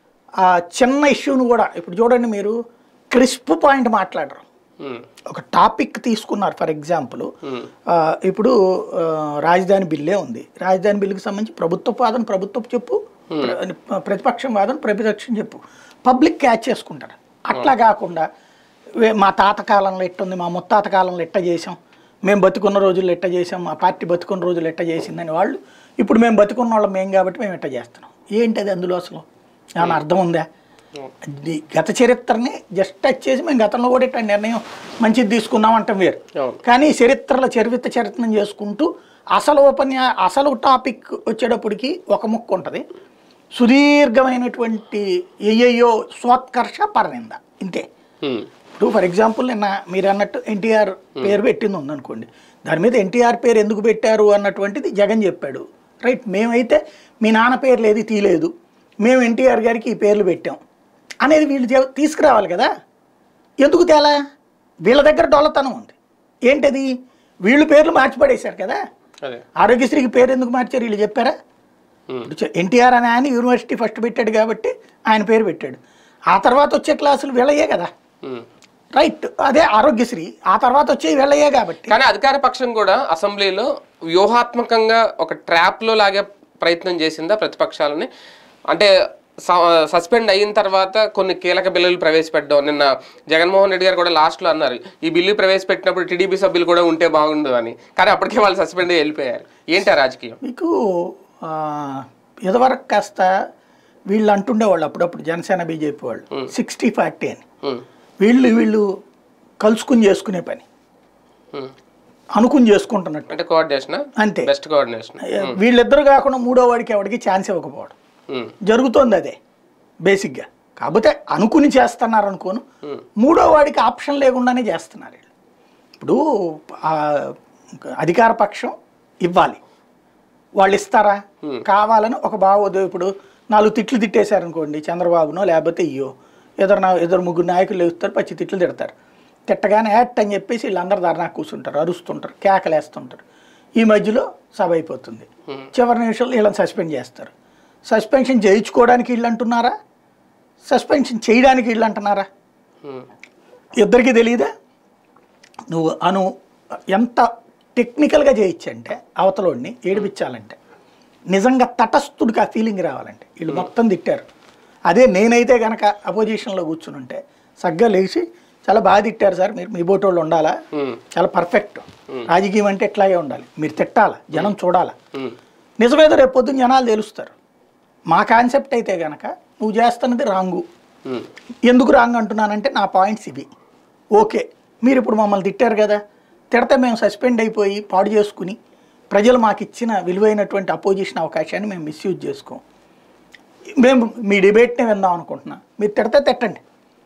ఆ చిన్న ఇష్యూను కూడా ఇప్పుడు చూడండి మీరు క్రిస్ప్ పాయింట్ మాట్లాడరు ఉమ్, ఒక టాపిక్ తీసుకున్నారు ఫర్ ఎగ్జాంపుల్ ఉమ్, ఇప్పుడు ఆ, రాజధాని బిల్లే ఉంది రాజధాని బిల్లుకి సంబంధించి ప్రభుత్వ వాదన ప్రభుత్వపు చెప్పు ప్ర- ప్రతిపక్షం వాదన ప్రతిపక్షం చెప్పు పబ్లిక్ క్యాచ్ చేసుకుంటారు అట్లా కాకుండా వే- మా తాత కాలంలో ఎట్టుంది మా ముత్తాత కాలంలో ఎట్ట చేసాం మేము బతుకున్న రోజులు ఎట్ట చేసాం మా పార్టీ బతుకున్న రోజులు ఎట్ట చేసిందని వాళ్ళు ఇప్పుడు మేము బతుకున్న వాళ్ళం మేము కాబట్టి మేము ఎట్ట చేస్తున్నాం ఏంటి అది అందులో అసలు ఏమైనా అర్థం ఉందా ఇది గత చరిత్రని జస్ట్ టచ్ చేసి మేము గతంలో కూడా ఇట్లా నిర్ణయం మంచిది తీసుకున్నాం అంటాం వేరు అవును. కానీ చరిత్రలో చరిత్ర చరిత్రం చేసుకుంటూ అసలు ఉపన్యా అసలు టాపిక్ వచ్చేటప్పటికి ఒక ముక్క ఉంటుంది సుదీర్ఘమైనటువంటి ఏయో స్వోత్కర్ష పరనింద ఇంతే ఉమ్, ఇప్పుడు ఫర్ ఎగ్జాంపుల్ నిన్న మీరు అన్నట్టు ఎన్టీఆర్ పేరు పెట్టింది ఉందనుకోండి దాని మీద ఎన్టీఆర్ పేరు ఎందుకు పెట్టారు అన్నటువంటిది జగన్ చెప్పాడు రైట్ మేమైతే మీ నాన్న పేర్లు ఏది తీయలేదు మేము ఎన్టీఆర్ గారికి ఈ పేర్లు పెట్టాం అనేది వీళ్ళు చె- తీసుకురావాలి కదా ఎందుకు తేలా వీళ్ళ దగ్గర డొల్లతనం ఉంది ఏంటది వీళ్ళు పేర్లు మార్చిపడేశారు కదా అదే ఆరోగ్యశ్రీకి పేరు ఎందుకు మార్చారు వీళ్ళు చెప్పారా ఉమ్, ఇప్పుడు చె- ఎన్టీఆర్ అని ఆయన యూనివర్సిటీ ఫస్ట్ పెట్టాడు కాబట్టి ఆయన పేరు పెట్టాడు ఆ తర్వాత వచ్చే క్లాసులు వీళ్ళయ్యే కదా ఉమ్. రైట్ అదే ఆరోగ్యశ్రీ ఆ తర్వాత వచ్చే వీళ్ళయ్యే కాబట్టి కానీ అధికార పక్షం కూడా అసెంబ్లీలో వ్యూహాత్మకంగా ఒక ట్రాప్ లో లాగే ప్రయత్నం చేసిందా ప్రతిపక్షాలని అంటే స- సస్పెండ్ అయిన తర్వాత కొన్ని కీలక బిల్లులు ప్రవేశపెట్టడం నిన్న జగన్మోహన్ రెడ్డి గారు కూడా లాస్ట్ లో అన్నారు ఈ బిల్లు ప్రవేశపెట్టినప్పుడు టీడీపీ సభ్యులు కూడా ఉంటే బాగుండు అని కానీ అప్పటికే వాళ్ళు సస్పెండ్ అయ్యి వెళ్ళిపోయారు ఏంటి ఆ రాజకీయం మీకు ఆ, ఇదివరకు కాస్త వీళ్ళు అంటుండేవాళ్ళు అప్పుడప్పుడు జనసేన బీజేపీ వాళ్ళు సిక్స్టీ ఫార్టీ అని ఉమ్, వీళ్ళు వీళ్ళు కలుసుకుని చేసుకునే పని ఉమ్. అనుకుని చేసుకుంటున్నట్టు అంటే కోఆర్డినేషన్ అంతే బెస్ట్ కోఆర్డినేషన్ వీళ్ళిద్దరు కాకుండా మూడో వాడికి ఎవడికి ఛాన్స్ ఇవ్వకపోవడం ఉమ్, జరుగుతోంది అదే బేసిక్గా కాకపోతే అనుకుని చేస్తున్నారు అనుకోను మూడో వాడికి ఆప్షన్ లేకుండానే చేస్తున్నారు వీళ్ళు ఇప్పుడు ఆ, అధికార పక్షం ఇవ్వాలి వాళ్ళు ఇస్తారా కావాలని ఒక బాగోదు ఇప్పుడు నాలుగు తిట్లు తిట్టేశారనుకోండి చంద్రబాబునో లేకపోతే అయ్యో ఎదురు నా ఎదురు ముగ్గురు నాయకులు లేస్తారు పచ్చి తిట్లు తిడతారు తిట్టగానే యాక్ట్ అని చెప్పేసి వీళ్ళందరూ ధర్నా కూర్చుంటారు అరుస్తుంటారు కేకలేస్తుంటారు ఈ మధ్యలో సభ అయిపోతుంది చివరి నిమిషంలో వీళ్ళని సస్పెండ్ చేస్తారు సస్పెన్షన్ చేయించుకోవడానికి వీళ్ళు అంటున్నారా సస్పెన్షన్ చేయడానికి వీళ్ళు అంటున్నారా ఉమ్, ఇద్దరికి తెలియదా నువ్వు అను ఎంత టెక్నికల్గా చేయొచ్చంటే అవతలోడిని ఏడిపించాలంటే నిజంగా తటస్థుడికి ఆ ఫీలింగ్ రావాలంటే వీళ్ళు మొత్తం తిట్టారు అదే నేనైతే కనుక అపోజిషన్లో కూర్చుని ఉంటే సగ్గా లేచి చాలా బాగా తిట్టారు సార్ మీరు మీ బోటోళ్ళు ఉండాలా ఉమ్, చాలా పర్ఫెక్ట్ రాజకీయం అంటే ఇట్లాగే ఉండాలి మీరు తిట్టాలా జనం చూడాలా ఉమ్, నిజమేదో రేపు పొద్దున్న జనాలు తెలుస్తారు మా కాన్సెప్ట్ అయితే కనుక నువ్వు చేస్తున్నది రాంగు ఉమ్, ఎందుకు రాంగ్ అంటున్నానంటే నా పాయింట్స్ ఇవి ఓకే మీరు ఇప్పుడు మమ్మల్ని తిట్టారు కదా తిడితే మేము సస్పెండ్ అయిపోయి పాడు చేసుకుని ప్రజలు మాకు ఇచ్చిన విలువైనటువంటి అపోజిషన్ అవకాశాన్ని మేము మిస్యూజ్ చేసుకోం మేము మీ డిబేట్నే విందాం అనుకుంటున్నాం మీరు తిడితే తిట్టండి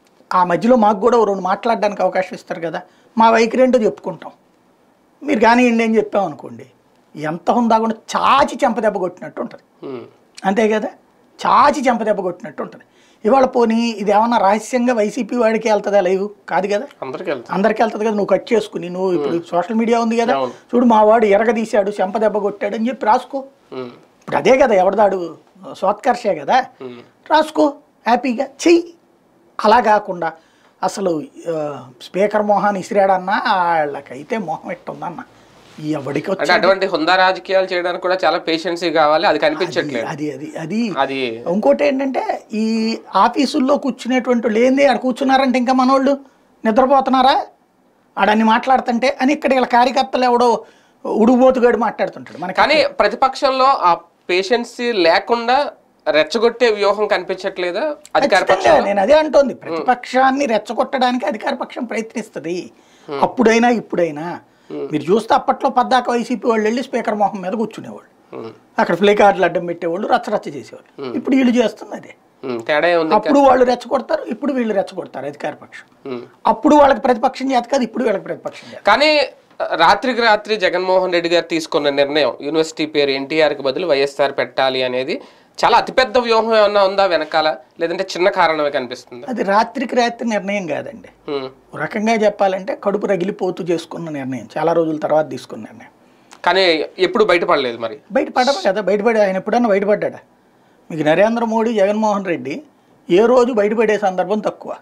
ఆ మధ్యలో మాకు కూడా ఓ రెండు మాట్లాడడానికి అవకాశం ఇస్తారు కదా మా వైఖరి ఏంటో చెప్పుకుంటాం మీరు కానీ అని చెప్పాం అనుకోండి ఎంత ఉందాకుండా చాచి చెంపదెబ్బ కొట్టినట్టు ఉంటుంది ఉమ్, అంతే కదా చాచి చెంపదెబ్బ కొట్టినట్టు ఉంటుంది ఇవాళ పోనీ ఇది ఏమన్నా రహస్యంగా వైసీపీ వాడికి వెళ్తుందా లైవ్ కాదు కదా అందరికి వెళ్తాం అందరికీ వెళ్తుంది కదా నువ్వు కట్ చేసుకుని నువ్వు ఇప్పుడు సోషల్ మీడియా ఉంది కదా అవును. చూడు మా వాడు ఎరగదీశాడు చెంపదెబ్బ కొట్టాడు అని చెప్పి రాసుకో ఉమ్, ఇప్పుడు అదే కదా ఎవరిదాడు సోత్కర్షే కదా ఉమ్, రాసుకో హ్యాపీగా చెయ్యి అలా కాకుండా అసలు ఆ, స్పీకర్ మోహన్ ఇసిరాడన్నా వాళ్ళకైతే మోహం ఎట్టుందన్న ఎవడికి అంటే వచ్చి అటువంటి హుందా రాజకీయాలు చేయడానికి కూడా చాలా పేషెన్సీ కావాలి అది కనిపించట్లేదు అది అది అది అది ఇంకోటి ఏంటంటే ఈ ఆఫీసుల్లో కూర్చునేటువంటి వాళ్ళు ఏంది ఆడ కూర్చున్నారంటే ఇంకా మనోళ్ళు నిద్రపోతున్నారా ఆడన్ని మాట్లాడుతుంటే అని ఇక్కడ వీళ్ళ కార్యకర్తలు ఎవడో ఉడుగుబోతుగాడు మాట్లాడుతుంటాడు మనకి కానీ ప్రతిపక్షంలో ఆ పేషెన్సీ లేకుండా రెచ్చగొట్టే వ్యూహం కనిపించట్లేదా అధికార ఖచ్చితంగా పక్షం నేను అదే అంటోంది ప్రతిపక్షాన్ని రెచ్చగొట్టడానికి అధికార పక్షం ప్రయత్నిస్తుంది అప్పుడైనా ఇప్పుడైనా మీరు చూస్తే అప్పట్లో పద్దాక వైసీపీ వాళ్ళు వెళ్ళి స్పీకర్ మొహం మీద కూర్చునేవాళ్ళు అక్కడ ప్లే కార్డులు అడ్డం పెట్టేవాళ్ళు రచ్చరచ్చ చేసేవాళ్ళు ఇప్పుడు వీళ్ళు చేస్తుంది అదే తేడా ఉంది అప్పుడు వాళ్ళు రెచ్చగొడతారు ఇప్పుడు వీళ్ళు రెచ్చగొడతారు అధికార పక్షం ఉమ్. అప్పుడు వాళ్ళకి ప్రతిపక్షం చేత కాదు ఇప్పుడు వీళ్ళకి ప్రతిపక్షం చేత కానీ రాత్రికి రాత్రి జగన్మోహన్ రెడ్డి గారు తీసుకున్న నిర్ణయం యూనివర్సిటీ పేరు ఎన్టీఆర్ కి బదులు వైఎస్ఆర్ పెట్టాలి అనేది చాలా అతిపెద్ద వ్యూహం ఏమన్నా ఉందా వెనకాల లేదంటే చిన్న కారణమే కనిపిస్తుందా అది రాత్రికి రాత్రి నిర్ణయం కాదండి ఉమ్. ఒక రకంగా చెప్పాలంటే కడుపు రగిలిపోతూ చేసుకున్న నిర్ణయం చాలా రోజుల తర్వాత తీసుకున్న నిర్ణయం కానీ ఎప్పుడు బయటపడలేదు మరి బయటపడదు కదా బయటపడే ఆయన ఎప్పుడన్నా బయటపడ్డా మీకు నరేంద్ర మోడీ జగన్మోహన్ రెడ్డి ఏ రోజు బయటపడే సందర్భం తక్కువ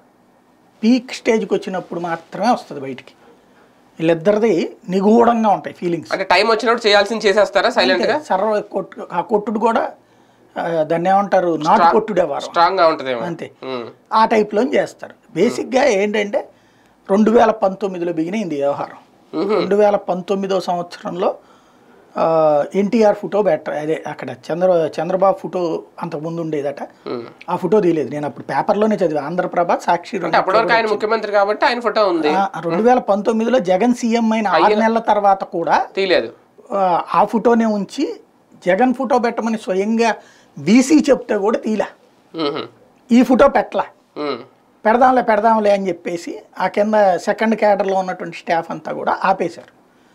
పీక్ స్టేజ్కి వచ్చినప్పుడు మాత్రమే వస్తుంది బయటికి వీళ్ళిద్దరిది నిగూఢంగా ఉంటాయి ఫీలింగ్స్ అంటే టైం వచ్చినప్పుడు చేయాల్సింది చేసేస్తారా సైలెంట్ గా సర్వ కొట్టు ఆ కొట్టుడు కూడా ఆ, దాన్ని ఏమంటారు నాటు కొట్టుడే వారం స్ట్రాంగ్ గా ఉంటదేమో అంతే ఉమ్. ఆ టైప్లో చేస్తారు బేసిక్గా ఏంటంటే రెండు వేల పంతొమ్మిదిలో బిగినైంది ఈ వ్యవహారం రెండు వేల పంతొమ్మిదో సంవత్సరంలో ఎన్టీఆర్ ఫోటో బెటర్ అదే అక్కడ చంద్ర చంద్రబాబు ఫోటో అంతకుముందు ఉండేదట ఉమ్. ఆ ఫోటో తీయలేదు నేను అప్పుడు పేపర్లోనే చదివా ఆంధ్రప్రభ సాక్షి అంటే అప్పటి వరకు ఆయన ముఖ్యమంత్రి కాబట్టి ఆయన ఫోటో ఉంది రెండు వేల పంతొమ్మిదిలో జగన్ సీఎం అయిన ఆరు నెలల తర్వాత కూడా తీయలేదు ఆ, ఆ ఫోటోనే ఉంచి జగన్ ఫోటో పెట్టమని స్వయంగా వీసీ చెప్తే కూడా తీలా ఉహు. ఈ ఫోటో పెట్టలా ఉమ్. పెడదాంలే పెడదాంలే అని చెప్పేసి ఆ కింద సెకండ్ క్యాడర్లో ఉన్నటువంటి స్టాఫ్ అంతా కూడా ఆపేశారు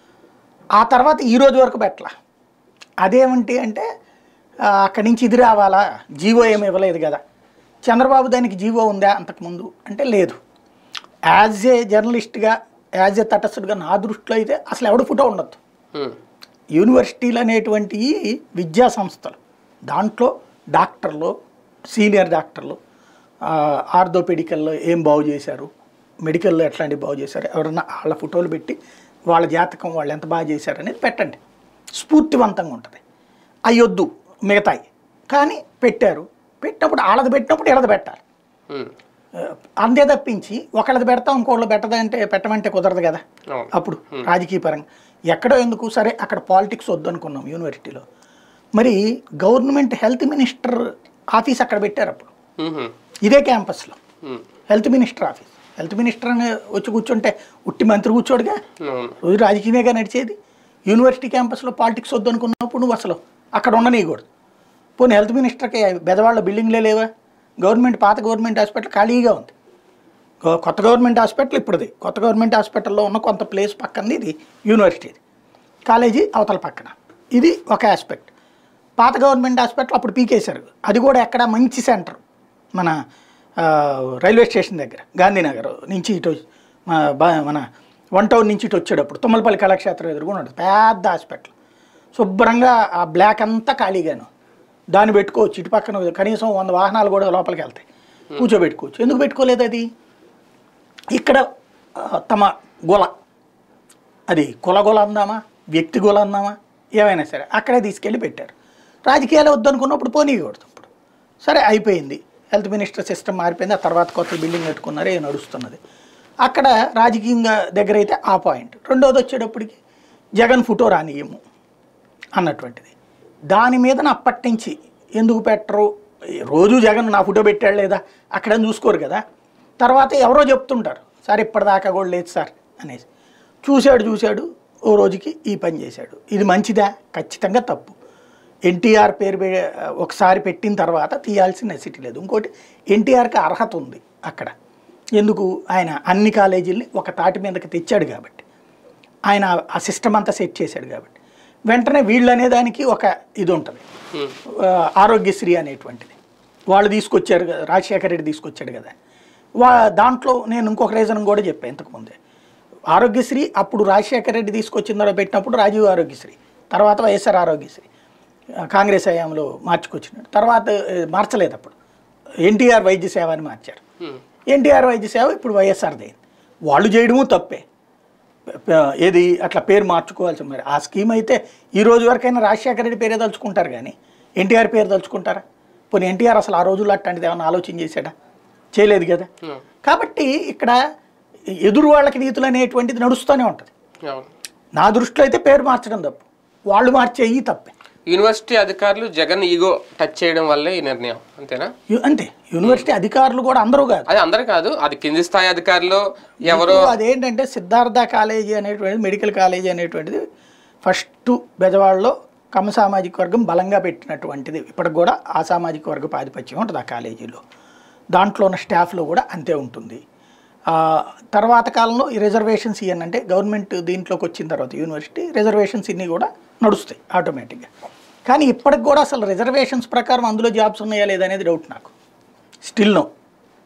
ఆ తర్వాత ఈ రోజు వరకు పెట్టలా అదేమిటి అంటే ఆ, అక్కడి నుంచి ఇది రావాలా జీవో ఏమి ఇవ్వలేదు కదా చంద్రబాబు దానికి జీవో ఉందా అంతకుముందు అంటే లేదు యాజ్ ఏ జర్నలిస్ట్గా యాజ్ ఏ తటస్థుడిగా నా దృష్టిలో అయితే అసలు ఎవడు ఫోటో ఉండొద్దు ఉమ్. యూనివర్సిటీలు అనేటువంటివి విద్యా సంస్థలు దాంట్లో డాక్టర్లు సీనియర్ డాక్టర్లు ఆ, ఆర్థోపెడికల్లో ఏం బాగు చేశారు మెడికల్లో ఎట్లాంటివి బాగు చేశారు ఎవరన్నా వాళ్ళ ఫోటోలు పెట్టి వాళ్ళ జాతకం వాళ్ళు ఎంత బాగా చేశారు అనేది పెట్టండి స్ఫూర్తివంతంగా ఉంటుంది అయ్యొద్దు మిగతాయి కానీ పెట్టారు పెట్టినప్పుడు వాళ్ళది పెట్టినప్పుడు ఇళ్ళది పెట్టాలి ఉమ్. ఆ, అంతే తప్పించి ఒకళ్ళది పెడతాం ఇంకోళ్ళు పెట్టదంటే పెట్టమంటే కుదరదు కదా అవును. అప్పుడు రాజకీయ పరంగా ఎక్కడో ఎందుకు సరే అక్కడ పాలిటిక్స్ వద్దనుకున్నాం యూనివర్సిటీలో మరి గవర్నమెంట్ హెల్త్ మినిస్టర్ ఆఫీస్ అక్కడ పెట్టారు అప్పుడు ఉహు. ఇదే క్యాంపస్లో ఉమ్. Health minister office health minister అని వచ్చి కూర్చుంటే ఉట్టి మంత్రి కూర్చోడుగా అవును. రోజు రాజకీయమేగా నడిచేది యూనివర్సిటీ క్యాంపస్లో పాలిటిక్స్ వద్దనుకున్నప్పుడు నువ్వు అసలు అక్కడ ఉండనీయకూడదు పోనీ హెల్త్ మినిస్టర్కి బెదవాళ్ళ బిల్డింగ్లే లేవా గవర్నమెంట్ పాత గవర్నమెంట్ హాస్పిటల్ ఖాళీగా ఉంది గో- కొత్త గవర్నమెంట్ హాస్పిటల్ ఇప్పుడుది కొత్త గవర్నమెంట్ హాస్పిటల్లో ఉన్న కొంత ప్లేస్ పక్కనది ఇది యూనివర్సిటీది కాలేజీ అవతల పక్కన ఇది ఒక ఆస్పెక్ట్ పాత గవర్నమెంట్ హాస్పిటల్ అప్పుడు పీకేశారు అది కూడా ఎక్కడ మంచి సెంటర్ మన ఆ, రైల్వే స్టేషన్ దగ్గర గాంధీనగర్ నుంచి ఇటు మన బా- మన వన్ టౌన్ నుంచి ఇటు వచ్చేటప్పుడు తుమ్మలపల్లి కళాక్షేత్రం ఎదురుగా ఉంటుంది పెద్ద హాస్పిటల్ శుభ్రంగా ఆ బ్లాక్ అంతా ఖాళీగాను దాన్ని పెట్టుకోవచ్చు ఇటు పక్కన కనీసం వంద వాహనాలు కూడా లోపలికి వెళ్తాయి కూర్చోబెట్టుకోవచ్చు ఎందుకు పెట్టుకోలేదు అది ఇక్కడ ఆ, తమ గొల అది కుల గొల అందామా వ్యక్తి గొల అందామా ఏమైనా సరే అక్కడే తీసుకెళ్ళి పెట్టారు రాజకీయాలు వద్దనుకున్నప్పుడు పోనీయకూడదు ఇప్పుడు సరే అయిపోయింది హెల్త్ మినిస్టర్ సిస్టమ్ మారిపోయింది ఆ తర్వాత కొత్త బిల్డింగ్ కట్టుకున్నారు ఏ నడుస్తున్నది అక్కడ రాజకీయంగా దగ్గర అయితే ఆ పాయింట్ రెండోది వచ్చేటప్పటికి జగన్ ఫోటో రానియము అన్నటువంటిది దాని మీద అప్పటి నుంచి ఎందుకు పెట్టరు రోజు జగన్ నా ఫోటో పెట్టాడు లేదా అక్కడ చూసుకోరు కదా తర్వాత ఎవరో చెప్తుంటారు సార్ ఇప్పటిదాకా కూడా లేదు సార్ అనేసి చూశాడు చూశాడు ఓ రోజుకి ఈ పని చేశాడు ఇది మంచిదా ఖచ్చితంగా తప్పు ఎన్టీఆర్ పేరు పె- ఒకసారి పెట్టిన తర్వాత తీయాల్సిన నెసిటీ లేదు ఇంకోటి ఎన్టీఆర్కి అర్హత ఉంది అక్కడ ఎందుకు ఆయన అన్ని కాలేజీల్ని ఒక తాటి మీదకి తెచ్చాడు కాబట్టి ఆయన ఆ సిస్టమ్ అంతా సెట్ చేశాడు కాబట్టి వెంటనే వీళ్ళు అనే దానికి ఒక ఇది ఉంటుంది ఉమ్, ఆ, ఆరోగ్యశ్రీ అనేటువంటిది వాళ్ళు తీసుకొచ్చారు కదా రాజశేఖర రెడ్డి తీసుకొచ్చాడు కదా వా దాంట్లో నేను ఇంకొక రీజన్ కూడా చెప్పాను ఇంతకుముందే ఆరోగ్యశ్రీ అప్పుడు రాజశేఖర రెడ్డి తీసుకొచ్చిన తర్వాత పెట్టినప్పుడు రాజీవ్ ఆరోగ్యశ్రీ తర్వాత వైఎస్ఆర్ ఆరోగ్యశ్రీ ఆ, కాంగ్రెస్ హయాంలో మార్చుకొచ్చినాడు తర్వాత ఆ, మార్చలేదు అప్పుడు ఎన్టీఆర్ వైద్య సేవ అని మార్చారు ఉమ్, ఎన్టీఆర్ వైద్య సేవ ఇప్పుడు వైఎస్ఆర్ది అయింది వాళ్ళు చేయడము తప్పే ప- ఏది అట్లా పేరు మార్చుకోవాల్సి మరి ఆ స్కీమ్ అయితే ఈ రోజు వరకైనా రాజశేఖర రెడ్డి పేరే తలుచుకుంటారు కానీ ఎన్టీఆర్ పేరు తలుచుకుంటారా పోనీ ఎన్టీఆర్ అసలు ఆ రోజుల్లో అట్లాంటిది ఏమైనా ఆలోచన చేశాడా చేయలేదు కదా ఉమ్, కాబట్టి ఇక్కడ ఎదురు వాళ్ళకి నీతులు అనేటువంటిది నడుస్తూనే ఉంటుంది అవును నా దృష్టిలో అయితే పేరు మార్చడం తప్పు వాళ్ళు మార్చే ఈ తప్పే యూనివర్సిటీ అధికారులు జగన్ ఈగో టచ్ చేయడం వల్లే ఈ నిర్ణయం అంతేనా యు- అంతే యూనివర్సిటీ అధికారులు కూడా అందరూ కాదు అది అందరు కాదు అది కింది స్థాయి అధికారులు ఎవరో ఇప్పుడు అదేంటంటే సిద్ధార్థ కాలేజీ అనేటువంటిది మెడికల్ కాలేజీ అనేటువంటిది ఫస్ట్ బెజవాడలో కమ్మ సామాజిక వర్గం బలంగా పెట్టినటువంటిది ఇప్పటికి కూడా ఆ సామాజిక వర్గ ఆధిపత్యం ఉంటుంది ఆ కాలేజీలో దాంట్లో ఉన్న స్టాఫ్లో కూడా అంతే ఉంటుంది ఆ, తర్వాత కాలంలో ఈ రిజర్వేషన్స్ ఇవన్నీ అంటే గవర్నమెంట్ దీంట్లోకి వచ్చిన తర్వాత యూనివర్సిటీ రిజర్వేషన్స్ ఇన్ని కూడా నడుస్తాయి ఆటోమేటిక్గా కానీ ఇప్పటికి కూడా అసలు రిజర్వేషన్స్ ప్రకారం అందులో జాబ్స్ ఉన్నాయా లేదా అనేది డౌట్ నాకు స్టిల్ నో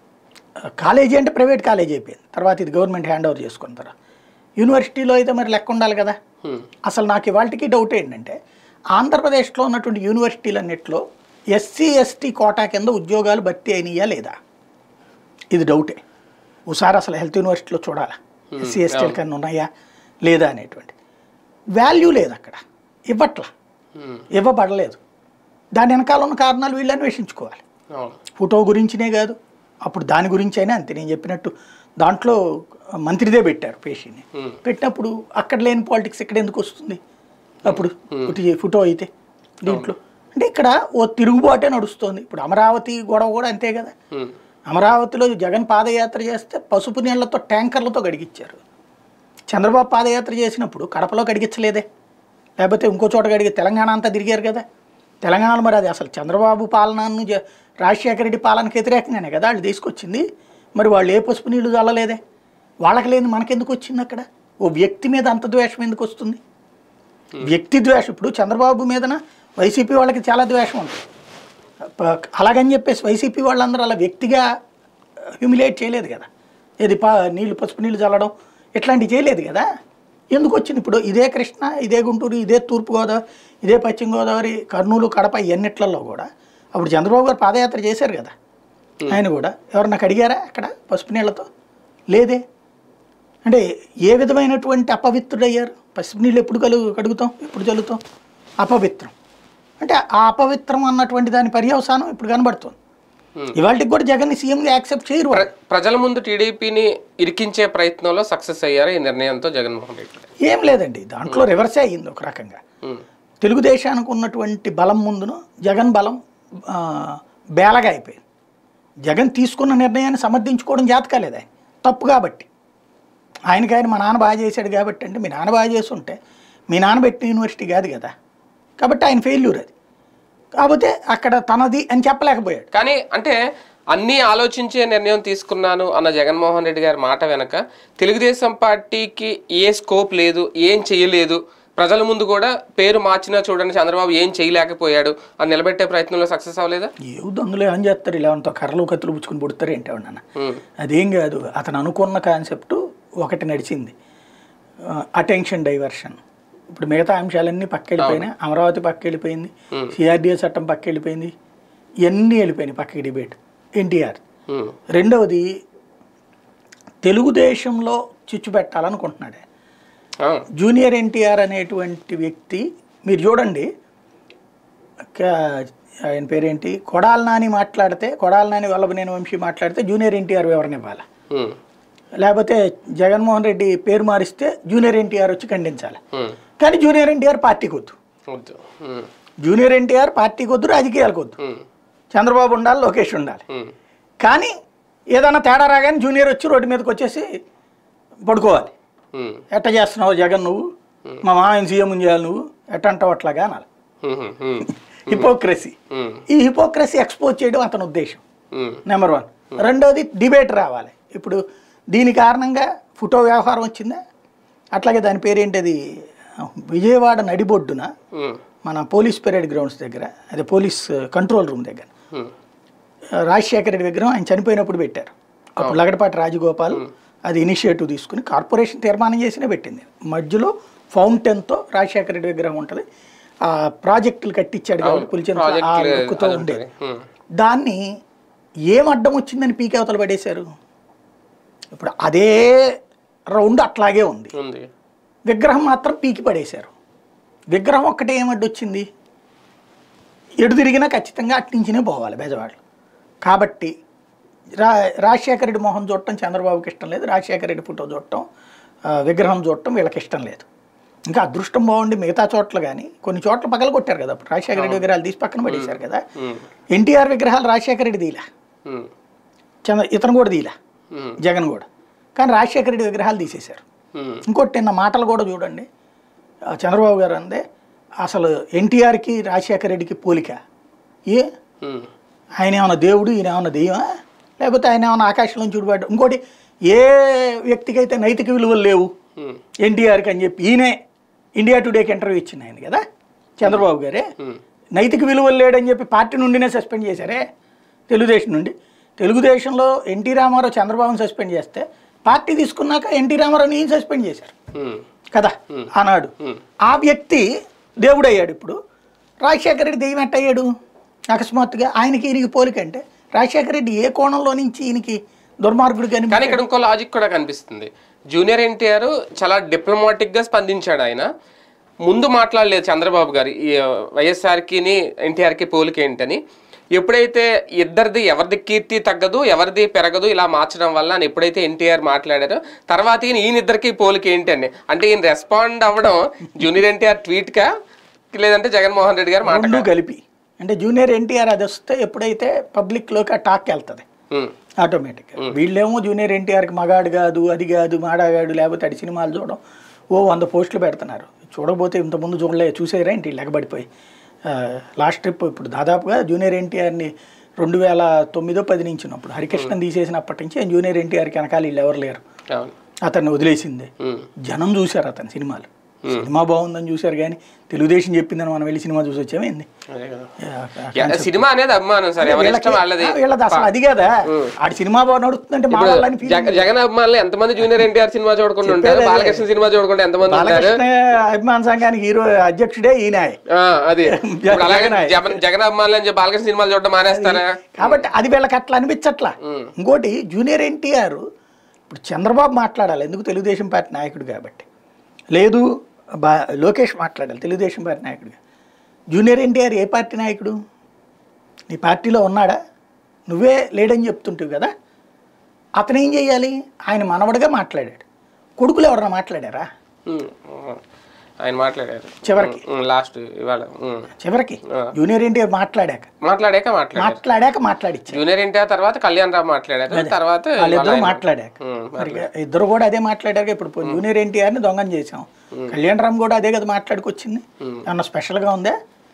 కాలేజీ అంటే ప్రైవేట్ కాలేజీ అయిపోయింది తర్వాత ఇది గవర్నమెంట్ హ్యాండ్ ఓవర్ చేసుకున్న తర్వాత యూనివర్సిటీలో అయితే మరి లెక్క ఉండాలి కదా ఉమ్, అసలు నాకు ఇవాళకి డౌట్ ఏంటంటే ఆంధ్రప్రదేశ్లో ఉన్నటువంటి యూనివర్సిటీలన్నింటిలో ఎస్సీ ఎస్టీ కోటా కింద ఉద్యోగాలు భర్తీ అయినాయా లేదా ఇది డౌటే ఒకసారి అసలు హెల్త్ యూనివర్సిటీలో చూడాలా ఎస్సీ ఎస్టీల కన్నా ఉన్నాయా లేదా అనేటువంటి వాల్యూ లేదు అక్కడ ఇవ్వట్లా ఉమ్, ఇవ్వబడలేదు దాని వెనకాల ఉన్న కారణాలు వీళ్ళు అన్వేషించుకోవాలి అవును ఫోటో గురించినే కాదు అప్పుడు దాని గురించి అయినా అంతే నేను చెప్పినట్టు దాంట్లో మంత్రిదే పెట్టారు పేషీని Hmm. పెట్టినప్పుడు అక్కడ లేని పాలిటిక్స్ ఇక్కడ ఎందుకు వస్తుంది అప్పుడు ఒకటి ఫోటో అయితే దీంట్లో అంటే ఇక్కడ ఓ తిరుగుబాటే నడుస్తుంది ఇప్పుడు అమరావతి గొడవ కూడా అంతే కదా ఉమ్, అమరావతిలో జగన్ పాదయాత్ర చేస్తే పసుపు నీళ్లతో ట్యాంకర్లతో గడిగించారు చంద్రబాబు పాదయాత్ర చేసినప్పుడు కడపలో గడిగించలేదే లేకపోతే ఇంకో చోట గడిగి తెలంగాణ అంతా తిరిగారు కదా తెలంగాణలో మరి అది అసలు చంద్రబాబు పాలనను జ- రాజశేఖర రెడ్డి పాలనకు వ్యతిరేకంగానే కదా వాళ్ళు తీసుకొచ్చింది మరి వాళ్ళు ఏ పసుపు నీళ్లు చల్లలేదే వాళ్ళకి లేని మనకెందుకు వచ్చింది అక్కడ ఓ వ్యక్తి మీద అంత ద్వేషం ఎందుకు వస్తుంది వ్యక్తి ద్వేషం ఇప్పుడు చంద్రబాబు మీదన వైసీపీ వాళ్ళకి చాలా ద్వేషం ఉంటుంది ప- అలాగని చెప్పేసి వైసీపీ వాళ్ళందరూ అలా వ్యక్తిగా హ్యూమిలేట్ చేయలేదు కదా ఏది పా నీళ్ళు పసుపు నీళ్ళు చల్లడం ఇట్లాంటివి చేయలేదు కదా ఎందుకు వచ్చింది ఇప్పుడు ఇదే కృష్ణ ఇదే గుంటూరు ఇదే తూర్పుగోదావరి ఇదే పశ్చిమ గోదావరి కర్నూలు కడప ఇవన్నిట్లలో కూడా అప్పుడు చంద్రబాబు గారు పాదయాత్ర చేశారు కదా ఆయన కూడా ఎవరు నాకు అడిగారా అక్కడ పసుపు నీళ్ళతో లేదే అంటే ఏ విధమైనటువంటి అపవిత్రుడయ్యారు పసుపు నీళ్ళు ఎప్పుడు కలుగు కడుగుతాం ఎప్పుడు చల్లుతాం అపవిత్రం అంటే ఆ అపవిత్రం అన్నటువంటి దాని పర్యవసానం ఇప్పుడు కనబడుతుంది Hmm. ఇవాళకి కూడా జగన్ని సీఎంగా యాక్సెప్ట్ చేయరు వాళ్ళు. ప్ర- ప్రజల ముందు టీడీపీని ఇరికించే ప్రయత్నంలో సక్సెస్ అయ్యారు ఈ నిర్ణయంతో జగన్మోహన్ రెడ్డి ఏం లేదండి దాంట్లో రివర్సే అయ్యింది ఒక రకంగా ఉమ్, తెలుగుదేశానికి ఉన్నటువంటి బలం ముందును జగన్ బలం ఆ, బేలగా అయిపోయింది జగన్ తీసుకున్న నిర్ణయాన్ని సమర్థించుకోవడం జాత కాలేదు ఆయన తప్పు కాబట్టి ఆయనకి ఆయన మా నాన్న బాగా చేశాడు కాబట్టి అంటే మీ నాన్న బాగా చేసి ఉంటే మీ నాన్న పెట్టిన యూనివర్సిటీ కాదు కదా కాబట్టి ఆయన ఫెయిల్యూర్ అది కాకపోతే అక్కడ తనది అని చెప్పలేకపోయాడు కానీ అంటే అన్నీ ఆలోచించే నిర్ణయం తీసుకున్నాను అన్న జగన్మోహన్ రెడ్డి గారి మాట వెనక తెలుగుదేశం పార్టీకి ఏ స్కోప్ లేదు ఏం చేయలేదు ప్రజల ముందు కూడా పేరు మార్చినా చూడండి చంద్రబాబు ఏం చేయలేకపోయాడు అని నిలబెట్టే ప్రయత్నంలో సక్సెస్ అవ్వలేదా ఏ దొంగలు ఏం చేస్తారు ఇలా అంతా కర్రలు కత్తులు పుచ్చుకుని పుడతారు ఏంటి అన్న ఉమ్, అదేం కాదు అతను అనుకున్న కాన్సెప్ట్ ఒకటి నడిచింది అటెన్షన్ డైవర్షన్ ఇప్పుడు మిగతా అంశాలన్నీ పక్క వెళ్ళిపోయినాయి అమరావతి పక్క వెళ్ళిపోయింది సిఆర్డిఏ చట్టం పక్క వెళ్ళిపోయింది ఇవన్నీ వెళ్ళిపోయినాయి పక్కకి డిబేట్ ఎన్టీఆర్ ఉమ్, రెండవది తెలుగుదేశంలో చిచ్చు పెట్టాలనుకుంటున్నాడు ఆ, జూనియర్ ఎన్టీఆర్ అనేటువంటి వ్యక్తి మీరు చూడండి క- ఆయన పేరేంటి కొడాల నాని మాట్లాడితే కొడాల నాని వల్లభనేని వంశీ మాట్లాడితే జూనియర్ ఎన్టీఆర్ వివరణ ఇవ్వాలి ఉమ్, లేకపోతే జగన్మోహన్ రెడ్డి పేరు మారిస్తే జూనియర్ ఎన్టీఆర్ వచ్చి ఖండించాలి ఉమ్, కానీ జూనియర్ ఎన్టీఆర్ పార్టీకి వద్దు వద్దు ఉమ్, జూనియర్ ఎన్టీఆర్ పార్టీకి వద్దు రాజకీయాలకు వద్దు ఉమ్, చంద్రబాబు ఉండాలి లోకేష్ ఉండాలి ఉమ్, కానీ ఏదైనా తేడా రాగానే జూనియర్ వచ్చి రోడ్డు మీదకి వచ్చేసి పడుకోవాలి ఉమ్, ఎట్ట చేస్తున్నావు జగన్ నువ్వు మా మామయ్య సీఎం చేయాలి నువ్వు ఎట్ట అంటావు అట్లాగా అనాలి ఉమ్, ఉమ్, హిపోక్రసీ ఉమ్, ఈ హిపోక్రసీ ఎక్స్పోజ్ చేయడం అతని ఉద్దేశం ఉమ్, నెంబర్ వన్ రెండోది డిబేట్ రావాలి ఇప్పుడు దీని కారణంగా ఫోటో వ్యవహారం వచ్చిందా అట్లాగే దాని పేరేంటది విజయవాడ నడిబొడ్డున ఉమ్, మన పోలీస్ పెరేడ్ గ్రౌండ్స్ దగ్గర అదే పోలీస్ కంట్రోల్ రూమ్ దగ్గర ఉమ్, రాజశేఖర రెడ్డి విగ్రహం ఆయన చనిపోయినప్పుడు పెట్టారు అప్పుడు లగడపాటి రాజగోపాల్ అది ఇనిషియేటివ్ తీసుకుని కార్పొరేషన్ తీర్మానం చేసినే పెట్టింది మధ్యలో ఫౌంటైన్తో రాజశేఖర రెడ్డి విగ్రహం ఉంటుంది ఆ ప్రాజెక్టులు కట్టించాడు కాబట్టి పులిచిన ఆ ప్రాజెక్టులు లుక్తో అది ఉండేది ఉంటుంది. ఉమ్, దాన్ని ఏం అడ్డం వచ్చిందని పీకే అవతల పడేశారు ఇప్పుడు అదే రౌండ్ అట్లాగే ఉంది ఉంది విగ్రహం మాత్రం పీకి పడేశారు విగ్రహం ఒక్కటే ఏం అడ్డు వచ్చింది ఎటు తిరిగినా ఖచ్చితంగా అట్నుంచినే పోవాలి బెజవాడలు కాబట్టి రా రాజశేఖర రెడ్డి మొహం చూడటం చంద్రబాబుకి ఇష్టం లేదు రాజశేఖర రెడ్డి ఫోటో చూడటం ఆ, విగ్రహం చూడటం వీళ్ళకి ఇష్టం లేదు ఇంకా అదృష్టం బాగుండి మిగతా చోట్ల కానీ కొన్ని చోట్ల పగల కొట్టారు కదా అప్పుడు రాజశేఖర రెడ్డి విగ్రహాలు తీసి పక్కన పడేశారు కదా ఉమ్, ఎన్టీఆర్ విగ్రహాలు రాజశేఖర రెడ్డి తీలా ఉమ్, చంద్ర ఇతను కూడా తీలా ఉమ్, జగన్ కూడా కానీ రాజశేఖర రెడ్డి విగ్రహాలు తీసేశారు ఉమ్, ఇంకోటి నిన్న మాటలు కూడా చూడండి ఆ చంద్రబాబు గారు అందే అసలు ఎన్టీఆర్కి రాజశేఖర రెడ్డికి పోలిక ఏ ఉమ్, ఆయన ఏమన్నా దేవుడు ఈయన ఏమన్నా దెయ్యమా లేకపోతే ఆయన ఏమన్నా ఆకాశంలో చూడబడ్డ ఇంకోటి ఏ వ్యక్తికైతే నైతిక విలువలు లేవు ఉమ్, ఎన్టీఆర్కి అని చెప్పి ఈయనే ఇండియా టుడేకి ఇంటర్వ్యూ ఇచ్చింది ఆయన కదా చంద్రబాబు గారే ఉమ్, నైతిక విలువలు లేడని చెప్పి పార్టీ నుండినే సస్పెండ్ చేశారే తెలుగుదేశం నుండి తెలుగుదేశంలో ఎన్టీ రామారావు చంద్రబాబుని సస్పెండ్ చేస్తే పార్టీ తీసుకున్నాక ఎన్టీ రామారావుని ఈయన సస్పెండ్ చేశారు ఉమ్, కదా ఆనాడు ఉమ్. ఆ వ్యక్తి దేవుడు అయ్యాడు ఇప్పుడు రాజశేఖర రెడ్డి దెయ్యం ఎట్ట అయ్యాడు అకస్మాత్తుగా ఆయనకి ఈయనకి పోలిక అంటే రాజశేఖర రెడ్డి ఏ కోణంలో నుంచి ఈయనకి దుర్మార్గుడు కానీ కానీ ఇక్కడ ఇంకో లాజిక్ కూడా కనిపిస్తుంది జూనియర్ ఎన్టీఆర్ చాలా డిప్లొమాటిక్ గా స్పందించాడు ఆయన ముందు మాట్లాడలేదు చంద్రబాబు గారు ఈ వైఎస్ఆర్కి ఎన్టీఆర్కి పోలిక ఏంటని ఎప్పుడైతే ఇద్దరిది ఎవరిది కీర్తి తగ్గదు ఎవరిది పెరగదు ఇలా మార్చడం వల్ల అని ఎప్పుడైతే ఎన్టీఆర్ మాట్లాడారో తర్వాత ఈయన ఈయన ఇద్దరికి పోలిక ఏంటని అంటే ఈయన రెస్పాండ్ అవ్వడం జూనియర్ ఎన్టీఆర్ ట్వీట్కా లేదంటే జగన్మోహన్ రెడ్డి గారు మాట రెండు కలిపి అంటే జూనియర్ ఎన్టీఆర్ అది వస్తే ఎప్పుడైతే పబ్లిక్లోకి ఆ టాక్ వెళ్తుంది ఉమ్, ఆటోమేటిక్గా వీళ్ళేమో జూనియర్ ఎన్టీఆర్కి మగాడు కాదు అది కాదు మాడాగాడు లేకపోతే అడి సినిమాలు చూడడం ఓ వంద పోస్టులు పెడుతున్నారు చూడబోతే ఇంతకుముందు చూడలే చూసేరా ఏంటి లెగబడిపోయి ఆ, లాస్ట్ ట్రిప్ ఇప్పుడు దాదాపుగా జూనియర్ ఎన్టీఆర్ని రెండు వేల తొమ్మిదో పది నుంచి ఉన్నప్పుడు హరికృష్ణన్ తీసేసినప్పటి నుంచి ఆయన జూనియర్ ఎన్టీఆర్కి వెనకాల వీళ్ళు ఎవరు లేరు అవును అతన్ని వదిలేసింది ఉమ్, జనం చూశారు అతని సినిమాలు సినిమా బాగుందని చూశారు కానీ తెలుగుదేశం చెప్పిందని మనం వెళ్ళి సినిమా చూసి వచ్చామేంది అదే కదా ఆ, యా, సినిమా అనేది అభిమానం సార్ ఎవరి ఇష్టం వాళ్ళది వీళ్ళకి- వీళ్ళది అసలు అది కదా ఆడి సినిమా బాగా నడుస్తుందంటే మా వాళ్ళని feel జగ- జగన్ అభిమానులు ఎంతమంది జూనియర్ ఎన్టీఆర్ సినిమా చూడకుండా ఉంటారు బాలకృష్ణ సినిమా చూడకుండా ఎంతమంది ఉంటారు బాలకృష్ణ అభిమాన సంఘానికి హీరో అధ్యక్షుడే ఈయన ఆ, అది ఇప్పుడు అలాగే జగన్ ఆయన. జగన్ జగన్ అభిమానులు అని చెప్పి బాలకృష్ణ సినిమాలు చూడడం మానేస్తారా కాబట్టి అది వీళ్ళకి అట్లా అనిపించట్లా ఇంకోటి జూనియర్ ఎన్టీఆర్ ఇప్పుడు చంద్రబాబు మాట్లాడాలి ఎందుకు తెలుగుదేశం పార్టీ నాయకుడు కాబట్టి లేదు బా లోకేష్ మాట్లాడాలి తెలుగుదేశం పార్టీ నాయకుడిగా జూనియర్ ఎన్టీఆర్ ఏ పార్టీ నాయకుడు నీ పార్టీలో ఉన్నాడా నువ్వే లేడని చెప్తుంటావు కదా అతను ఏం చేయాలి ఆయన మనవడిగా మాట్లాడాడు కొడుకులు ఎవరన్నా మాట్లాడారా ఉమ్, ఉమ్. ఆయన మాట్లాడారు చివరికి లాస్ట్ ఇవాళ ఉమ్. చివరికి జూనియర్ ఎన్టీఆర్ మాట్లాడాక మాట్లాడాక మాట్లాడారు మాట్లాడాక మాట్లాడిచ్చారు జూనియర్ ఎన్టీఆర్ తర్వాత కళ్యాణ్ రావు మాట్లాడారు తర్వాత వాళ్ళిద్దరూ ఇవాళ- మాట్లాడాక ఉమ్, మరి ఇద్దరు కూడా అదే మాట్లాడారు ఇప్పుడు పో- జూనియర్ ఎన్టీఆర్ని దొంగని చేసాం కళ్యాణ్ రామ్ కూడా అదే కదా మాట్లాడుకొచ్చింది ఏమన్నా స్పెషల్గా ఉందా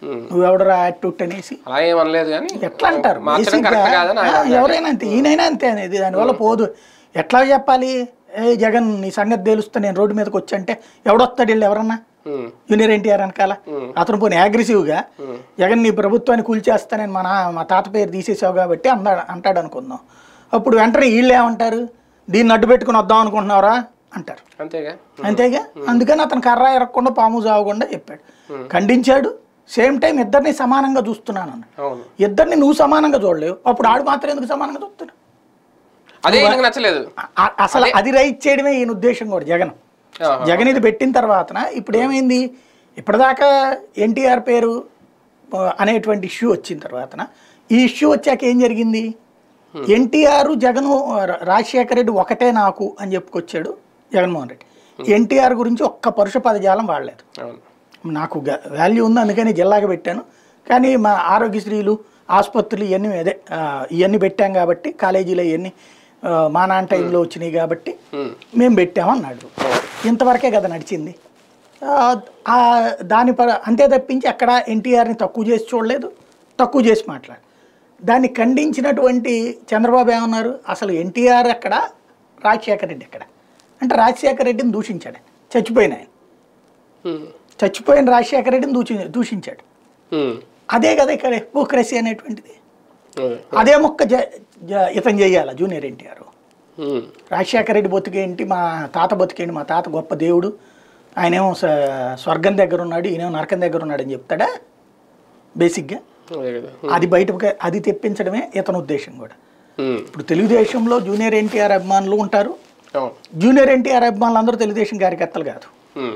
నువ్వెవడరా యాక్టివిట్ అనేసి అలా ఏమనలేదు కానీ ఎట్లా అంటారు మార్చడం Basic గా, కరెక్ట్ కాదని ఆయన ఆ, అన్నారు. ఎవరైనా అంతే ఈయనైనా అంతే అనేది దానివల్ల పోదు ఎట్లా చెప్పాలి ఏ జగన్ నీ సంగతి తెలుస్తా నేను రోడ్డు మీదకి వచ్చంటే ఎవడొస్తాడు వీళ్ళు ఎవరన్నా ఉమ్, జూనియర్ ఎన్టీఆర్ వెనకాల అతను పోనీ అగ్రెసివ్గా జగన్ నీ ప్రభుత్వాన్ని కూల్చేస్తానని మా నా మా తాత పేరు తీసేసావు కాబట్టి అన్నాడు అంటాడు అనుకుందాం అప్పుడు వెంటనే వీళ్ళు ఏమంటారు దీన్ని అడ్డు పెట్టుకుని వద్దాం అనుకుంటున్నారా అంటారు అంతేగా అంతేగా అందుకని అతను కర్ర ఎరగకుండా పాము చావకుండా చెప్పాడు ఖండించాడు సేమ్ టైం ఇద్దరిని సమానంగా చూస్తున్నాను అన్నాడు అవును ఇద్దరిని నువ్వు సమానంగా చూడలేవు అప్పుడు ఆడు మాత్రం ఎందుకు సమానంగా చూస్తాడు అదే ఈయనకు నచ్చలేదు అ- అ- అసలు అది రైట్ చేయడమే ఈయన ఉద్దేశం కూడా జగన్ ఆహా. జగన్ ఇది పెట్టిన తర్వాత ఇప్పుడు ఏమైంది ఇప్పటిదాకా ఎన్టీఆర్ పేరు ఆ, అనేటువంటి ఇష్యూ వచ్చిన తర్వాత ఈ ఇష్యూ వచ్చాక ఏం జరిగింది ఎన్టీఆర్ జగన్ రాజశేఖర రెడ్డి ఒకటే నాకు అని చెప్పుకొచ్చాడు జగన్మోహన్ రెడ్డి ఎన్టీఆర్ గురించి ఒక్క పరుష పదజాలం వాడలేదు అవును నాకు వాల్యూ ఉంది అందుకని జిల్లాగా పెట్టాను కానీ మా ఆరోగ్యశ్రీలు ఆసుపత్రులు ఇవన్నీ అదే ఆ, ఇవన్నీ పెట్టాం కాబట్టి కాలేజీలో ఇవన్నీ ఆ, మా నాన్న టైంలో వచ్చినాయి కాబట్టి ఉమ్, మేము పెట్టామన్నాడు ఇంతవరకే కదా నడిచింది ఆ, ఆ, దాని పర అంతే తప్పించి అక్కడ ఎన్టీఆర్ని తక్కువ చేసి చూడలేదు తక్కువ చేసి మాట్లాడు దాన్ని ఖండించినటువంటి చంద్రబాబు ఏమన్నారు అసలు ఎన్టీఆర్ అక్కడ రాజశేఖర రెడ్డి ఎక్కడ అంటే రాజశేఖర రెడ్డిని దూషించాడు ఆయన. చచ్చిపోయిన ఆయన ఉమ్, చచ్చిపోయిన రాజశేఖర రెడ్డిని దూషి దూషించాడు ఉమ్, అదే కదా ఇక్కడ హిపోక్రసీ అనేటువంటిది అదే అదే మొక్క జ జ- ఇతను చేయాల జూనియర్ ఎన్టీఆర్ ఉమ్, రాజశేఖర రెడ్డి బతికేంటి మా తాత బతికేంటి మా తాత గొప్ప దేవుడు ఆయనేమో స- స్వర్గం దగ్గర ఉన్నాడు ఈయనేమో నరకం దగ్గర ఉన్నాడు అని చెప్తాడా బేసిక్గా అదే కదా అది బయటకు అది తెప్పించడమే ఇతని ఉద్దేశం కూడా ఉమ్, ఇప్పుడు తెలుగుదేశంలో జూనియర్ ఎన్టీఆర్ అభిమానులు ఉంటారు అవును జూనియర్ ఎన్టీఆర్ అభిమానులు అందరూ తెలుగుదేశం కార్యకర్తలు కాదు ఉమ్,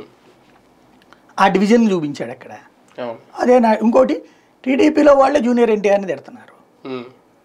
ఆ డివిజన్ చూపించాడు అక్కడ అవును అదే నా ఇంకోటి టీడీపీలో వాళ్ళే జూనియర్ ఎన్టీఆర్ని తిడుతున్నారు ఉమ్,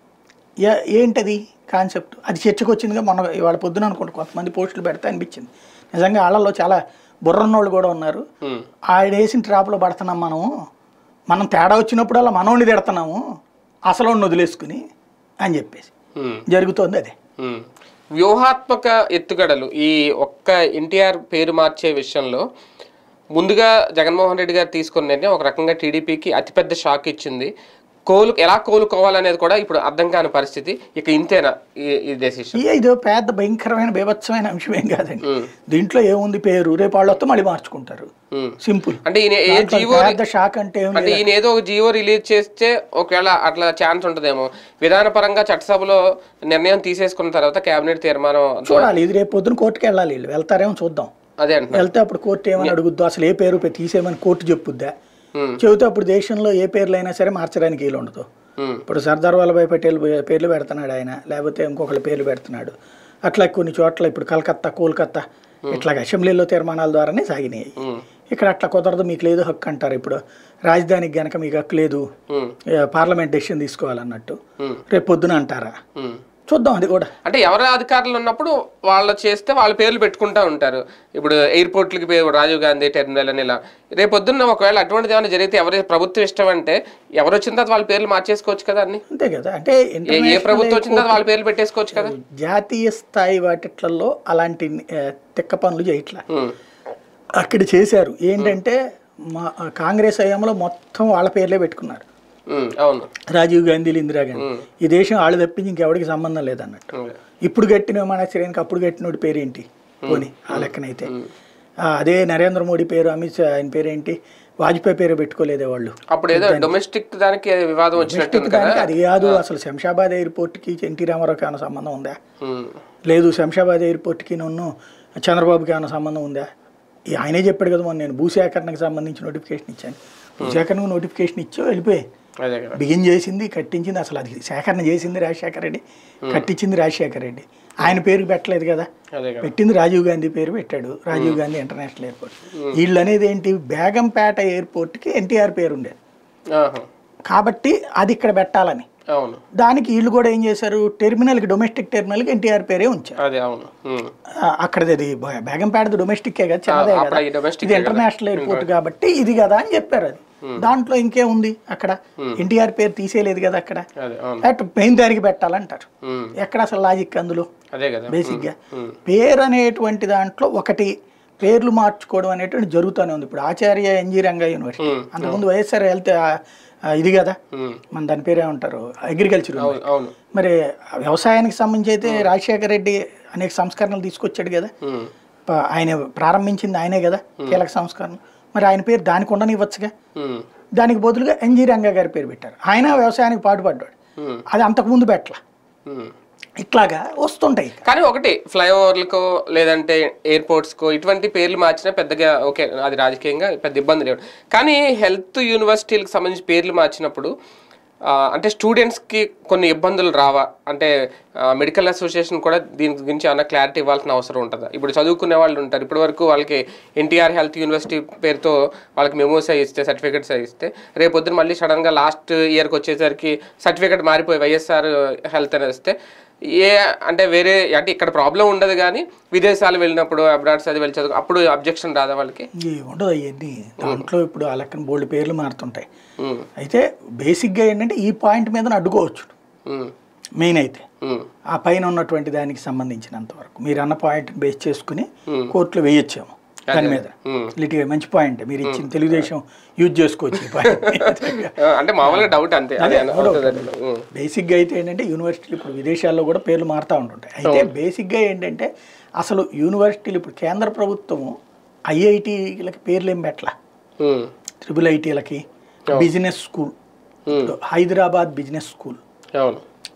ఏ- ఏంటది కాన్సెప్ట్ అది చర్చకు వచ్చిందిగా మొన్న ఇవాళ పొద్దున అనుకుంటా కొంతమంది పోస్టులు పెడతా అనిపించింది నిజంగా వాళ్ళల్లో చాలా బుర్రన్నోళ్ళు కూడా ఉన్నారు ఉమ్, ఆయన వేసిన ట్రాప్లో పడుతున్నాం మనము మనం తేడా వచ్చినప్పుడల్లా మనోడిని తిడుతున్నాము అసలు వదిలేసుకుని అని చెప్పేసి ఉమ్. జరుగుతోంది అదే మ్మ్. వ్యూహాత్మక ఎత్తుగడలు ఈ ఒక్క ఎన్టీఆర్ పేరు మార్చే విషయంలో ముందుగా జగన్మోహన్ రెడ్డి గారు తీసుకున్న నిర్ణయం ఒక రకంగా టీడీపీకి అతిపెద్ద షాక్ ఇచ్చింది కోలు ఎలా కోలుకోవాలనేది కూడా ఇప్పుడు అర్థం కాని పరిస్థితి ఇక ఇంతేనా ఈ ఈ డెసిషన్ ఇక ఇది పెద్ద భయంకరమైన బీభత్సమైన అంశం ఏం కాదండి దీంట్లో ఏముంది పేరు రేపు వాళ్ళు వస్తే మళ్ళీ మార్చుకుంటారు సింపుల్ అంటే ఈయన ఏ దాంట్లో జీవో పెద్ద షాక్ అంటే ఏం అంటే ఈయన ఏదో ఒక జీవో రిలీజ్ చేస్తే ఒకవేళ అట్లా ఛాన్స్ ఉంటుందేమో విధానపరంగా చట్టసభలో నిర్ణయం తీసేసుకున్న తర్వాత కేబినెట్ తీర్మానం చూడాలి ఇది రేపు పొద్దున కోర్టుకి వెళ్ళాలి వీళ్ళు వెళ్తారేమో చూద్దాం అదే అంటున్నా వెళ్తే అప్పుడు కోర్టు ఏమని అడుగుద్దు అసలు ఏ పేరు పె- తీసేయమని కోర్టు చెప్పుద్దా మ్మ్. చెబితే అప్పుడు దేశంలో ఏ పేర్లైనా సరే మార్చడానికి వీలు ఉండదు మ్మ్. ఇప్పుడు సర్దార్ వల్లభాయ్ పటేల్ పే- పేర్లు పెడుతున్నాడు ఆయన లేకపోతే ఇంకొకళ్ళ పేర్లు పెడుతున్నాడు అట్లా కొన్ని చోట్ల ఇప్పుడు కలకత్తా కోల్కత్తా ఇట్లా అసెంబ్లీలో తీర్మానాల ద్వారానే సాగినాయి మ్మ్. ఇక్కడ అట్లా కుదరదు మీకు లేదు హక్కు అంటారు ఇప్పుడు రాజధానికి గనక మీకు హక్కు లేదు మ్మ్. ఏ, పార్లమెంట్ డెసిషన్ తీసుకోవాలన్నట్టు మ్మ్. రేపు పొద్దున అంటారా మ్మ్. చూద్దాం అది కూడా అంటే ఎవరి అధికారులు ఉన్నప్పుడు వాళ్ళు చేస్తే వాళ్ళ పేర్లు పెట్టుకుంటా ఉంటారు ఇప్పుడు ఎయిర్పోర్ట్లకి పేరు రాజీవ్ గాంధీ టెర్మినల్ అని ఇలా రేపొద్దున్న ఒకవేళ అటువంటిది ఏమైనా జరిగితే ఎవరి ప్రభుత్వం ఇష్టం అంటే ఎవరు వచ్చిన తర్వాత వాళ్ళ పేర్లు మార్చేసుకోవచ్చు కదా అన్ని అంతే కదా అంటే ఏ- ఏ international ప్రభుత్వం వచ్చిన తర్వాత వాళ్ళ పేర్లు పెట్టేసుకోవచ్చు కదా జాతీయ స్థాయి వాటిట్లలో అలాంటి ఆ, తిక్క పనులు చేయట్లా ఉమ్, అక్కడ చేశారు ఏంటంటే మా కాంగ్రెస్ హయాంలో మొత్తం వాళ్ళ పేర్లే పెట్టుకున్నారు ఉమ్, అవును రాజీవ్ గాంధీలు ఇందిరాగాంధీ ఈ దేశం వాళ్ళు తప్పించి ఇంకెవడికి సంబంధం లేదన్నట్టు ఉమ్, ఇప్పుడు కట్టిన విమానాశ్రయానికి అప్పుడు కట్టినోడి పేరేంటి పోని ఆ లెక్కనైతే ఆ, అదే నరేంద్ర మోడీ పేరు అమిత్ షా ఆయన పేరేంటి వాజ్పేయి పేరు పెట్టుకోలేదే వాళ్ళు అప్పుడు ఏదో డొమెస్టిక్ దానికి వివాదం వచ్చినట్టుంది కదా దానికి అది కాదు అసలు శంషాబాద్ ఎయిర్పోర్ట్కి ఎన్టీ రామారావుకి ఏమైనా సంబంధం ఉందా ఉమ్, లేదు శంషాబాద్ ఎయిర్పోర్ట్కి నన్ను చంద్రబాబుకి ఏమైనా సంబంధం ఉందా ఈ ఆయనే చెప్పాడు కదా మొన్న నేను భూసేకరణకు సంబంధించి నోటిఫికేషన్ ఇచ్చాను భూసేకరణకు నోటిఫికేషన్ ఇచ్చో వెళ్ళిపోయి అదే కదా బిగిన్ చేసింది కట్టించింది అసలు అది సేకరణ చేసింది రాజశేఖర రెడ్డి కట్టించింది రాజశేఖర రెడ్డి ఆయన పేరుకి పెట్టలేదు కదా అదే కదా పెట్టింది రాజీవ్ గాంధీ పేరు పెట్టాడు రాజీవ్ గాంధీ ఇంటర్నేషనల్ ఎయిర్పోర్ట్ వీళ్ళు అనేది ఏంటి బేగంపేట ఎయిర్పోర్ట్కి ఎన్టీఆర్ పేరు ఉండేది ఆహా, కాబట్టి అది ఇక్కడ పెట్టాలని అవును దానికి వీళ్ళు కూడా ఏం చేశారు టెర్మినల్కి డొమెస్టిక్ టెర్మినల్కి ఎన్టీఆర్ పేరే ఉంచారు అదే అవును ఉమ్, ఆ, అక్కడది అది బే- బేగంపేటది డొమెస్టిక్కే కదా చిన్నదే అప్పుడు కదా ఈ డొమెస్టిక్ ఇది ఇంటర్నేషనల్ ఎయిర్పోర్ట్ కాబట్టి ఇది కదా అని చెప్పారు అది దాంట్లో ఇంకేముంది అక్కడ ఎన్టీఆర్ పేరు తీసేయలేదు కదా అక్కడ అదే అవును అటు మెయిన్ దానికి పెట్టాలంటారు ఉమ్, ఎక్కడ అసలు లాజిక్ అందులో అదే కదా బేసిక్గా పేరు అనేటువంటి దాంట్లో ఒకటి పేర్లు మార్చుకోవడం అనేటువంటి జరుగుతూనే ఉంది ఇప్పుడు ఆచార్య ఎన్జీ రంగా యూనివర్సిటీ ఉమ్, అంతకుముందు వైఎస్ఆర్ హెల్త్ ఆ, ఆ, ఇది కదా ఉమ్, మన దాని పేరు ఏమంటారు అగ్రికల్చర్ అవును అవును మరి వ్యవసాయానికి సంబంధించి అయితే రాజశేఖర రెడ్డి అనేక సంస్కరణలు తీసుకొచ్చాడు కదా ఉమ్, ప- ఆయన ప్రారంభించింది ఆయనే కదా కీలక సంస్కరణ మరి ఆయన పేరు దానికి ఉండనివ్వచ్చుగా ఉమ్, దానికి బదులుగా ఎన్జీ రంగా గారి పేరు పెట్టారు ఆయన వ్యవసాయానికి పాటుపడ్డాడు ఉమ్, అది అంతకుముందు పెట్టల ఉమ్. ఇట్లాగా వస్తుంటాయి కానీ ఒకటి ఫ్లైఓవర్లకో లేదంటే ఎయిర్పోర్ట్స్కో ఇటువంటి పేర్లు మార్చినా పెద్దగా ఓకే అది రాజకీయంగా పెద్ద ఇబ్బంది లేవు కానీ హెల్త్ యూనివర్సిటీలకు సంబంధించి పేర్లు మార్చినప్పుడు ఆ, అంటే స్టూడెంట్స్కి కొన్ని ఇబ్బందులు రావా అంటే మెడికల్ అసోసియేషన్ కూడా దీని గురించి ఏమైనా క్లారిటీ ఇవ్వాల్సిన అవసరం ఉంటుందా ఇప్పుడు చదువుకునే వాళ్ళు ఉంటారు ఇప్పటి వరకు వాళ్ళకి ఎన్టీఆర్ హెల్త్ యూనివర్సిటీ పేరుతో వాళ్ళకి మెమోస్ అయి ఇస్తే సర్టిఫికెట్స్ అయి ఇస్తే రేపు పొద్దున మళ్ళీ సడన్గా లాస్ట్ ఇయర్కి వచ్చేసరికి సర్టిఫికెట్ మారిపోయి వైఎస్ఆర్ హెల్త్ అని వస్తే ఏ అంటే వేరే అంటే ఇక్కడ ప్రాబ్లం ఉండదు కానీ విదేశాలు వెళ్ళినప్పుడు అబ్రాడ్స్ అది వెళ్ళి చదువు అప్పుడు అబ్జెక్షన్ రాదా వాళ్ళకి ఇవి ఉండదు అవన్నీ దాంట్లో ఇప్పుడు ఆ లెక్కన బోల్డ్ పేర్లు మారుతుంటాయి ఉమ్, అయితే బేసిక్గా ఏంటంటే ఈ పాయింట్ మీద అడ్డుకోవచ్చు ఉమ్, మెయిన్ అయితే ఉమ్, ఆ పైన ఉన్నటువంటి దానికి సంబంధించినంత వరకు మీరు అన్న పాయింట్ బేస్ చేసుకుని Hmm. కోర్టులో వేయొచ్చాము దాని మీద ఉమ్. లిటిగా మంచి పాయింట్ మీరు ఇచ్చిన తెలుగుదేశం యూజ్ చేసుకోవచ్చు ఈ పాయింట్ ఆ, అంటే మామూలుగా డౌట్ అంతే అదే అన్న- అవుతుంది. ఉమ్, బేసిక్గా అయితే ఏంటంటే యూనివర్సిటీలు ఇప్పుడు విదేశాల్లో కూడా పేర్లు మారుతూ ఉంటుంటాయి అయితే బేసిక్గా ఏంటంటే అసలు యూనివర్సిటీలు ఇప్పుడు కేంద్ర ప్రభుత్వము ఐఐటీలకి పేర్లు ఏం పెట్టలా ఉమ్, ట్రిపుల్ ఐటీలకి బిజినెస్ స్కూల్ ఇప్పుడు హైదరాబాద్ బిజినెస్ స్కూల్ అవును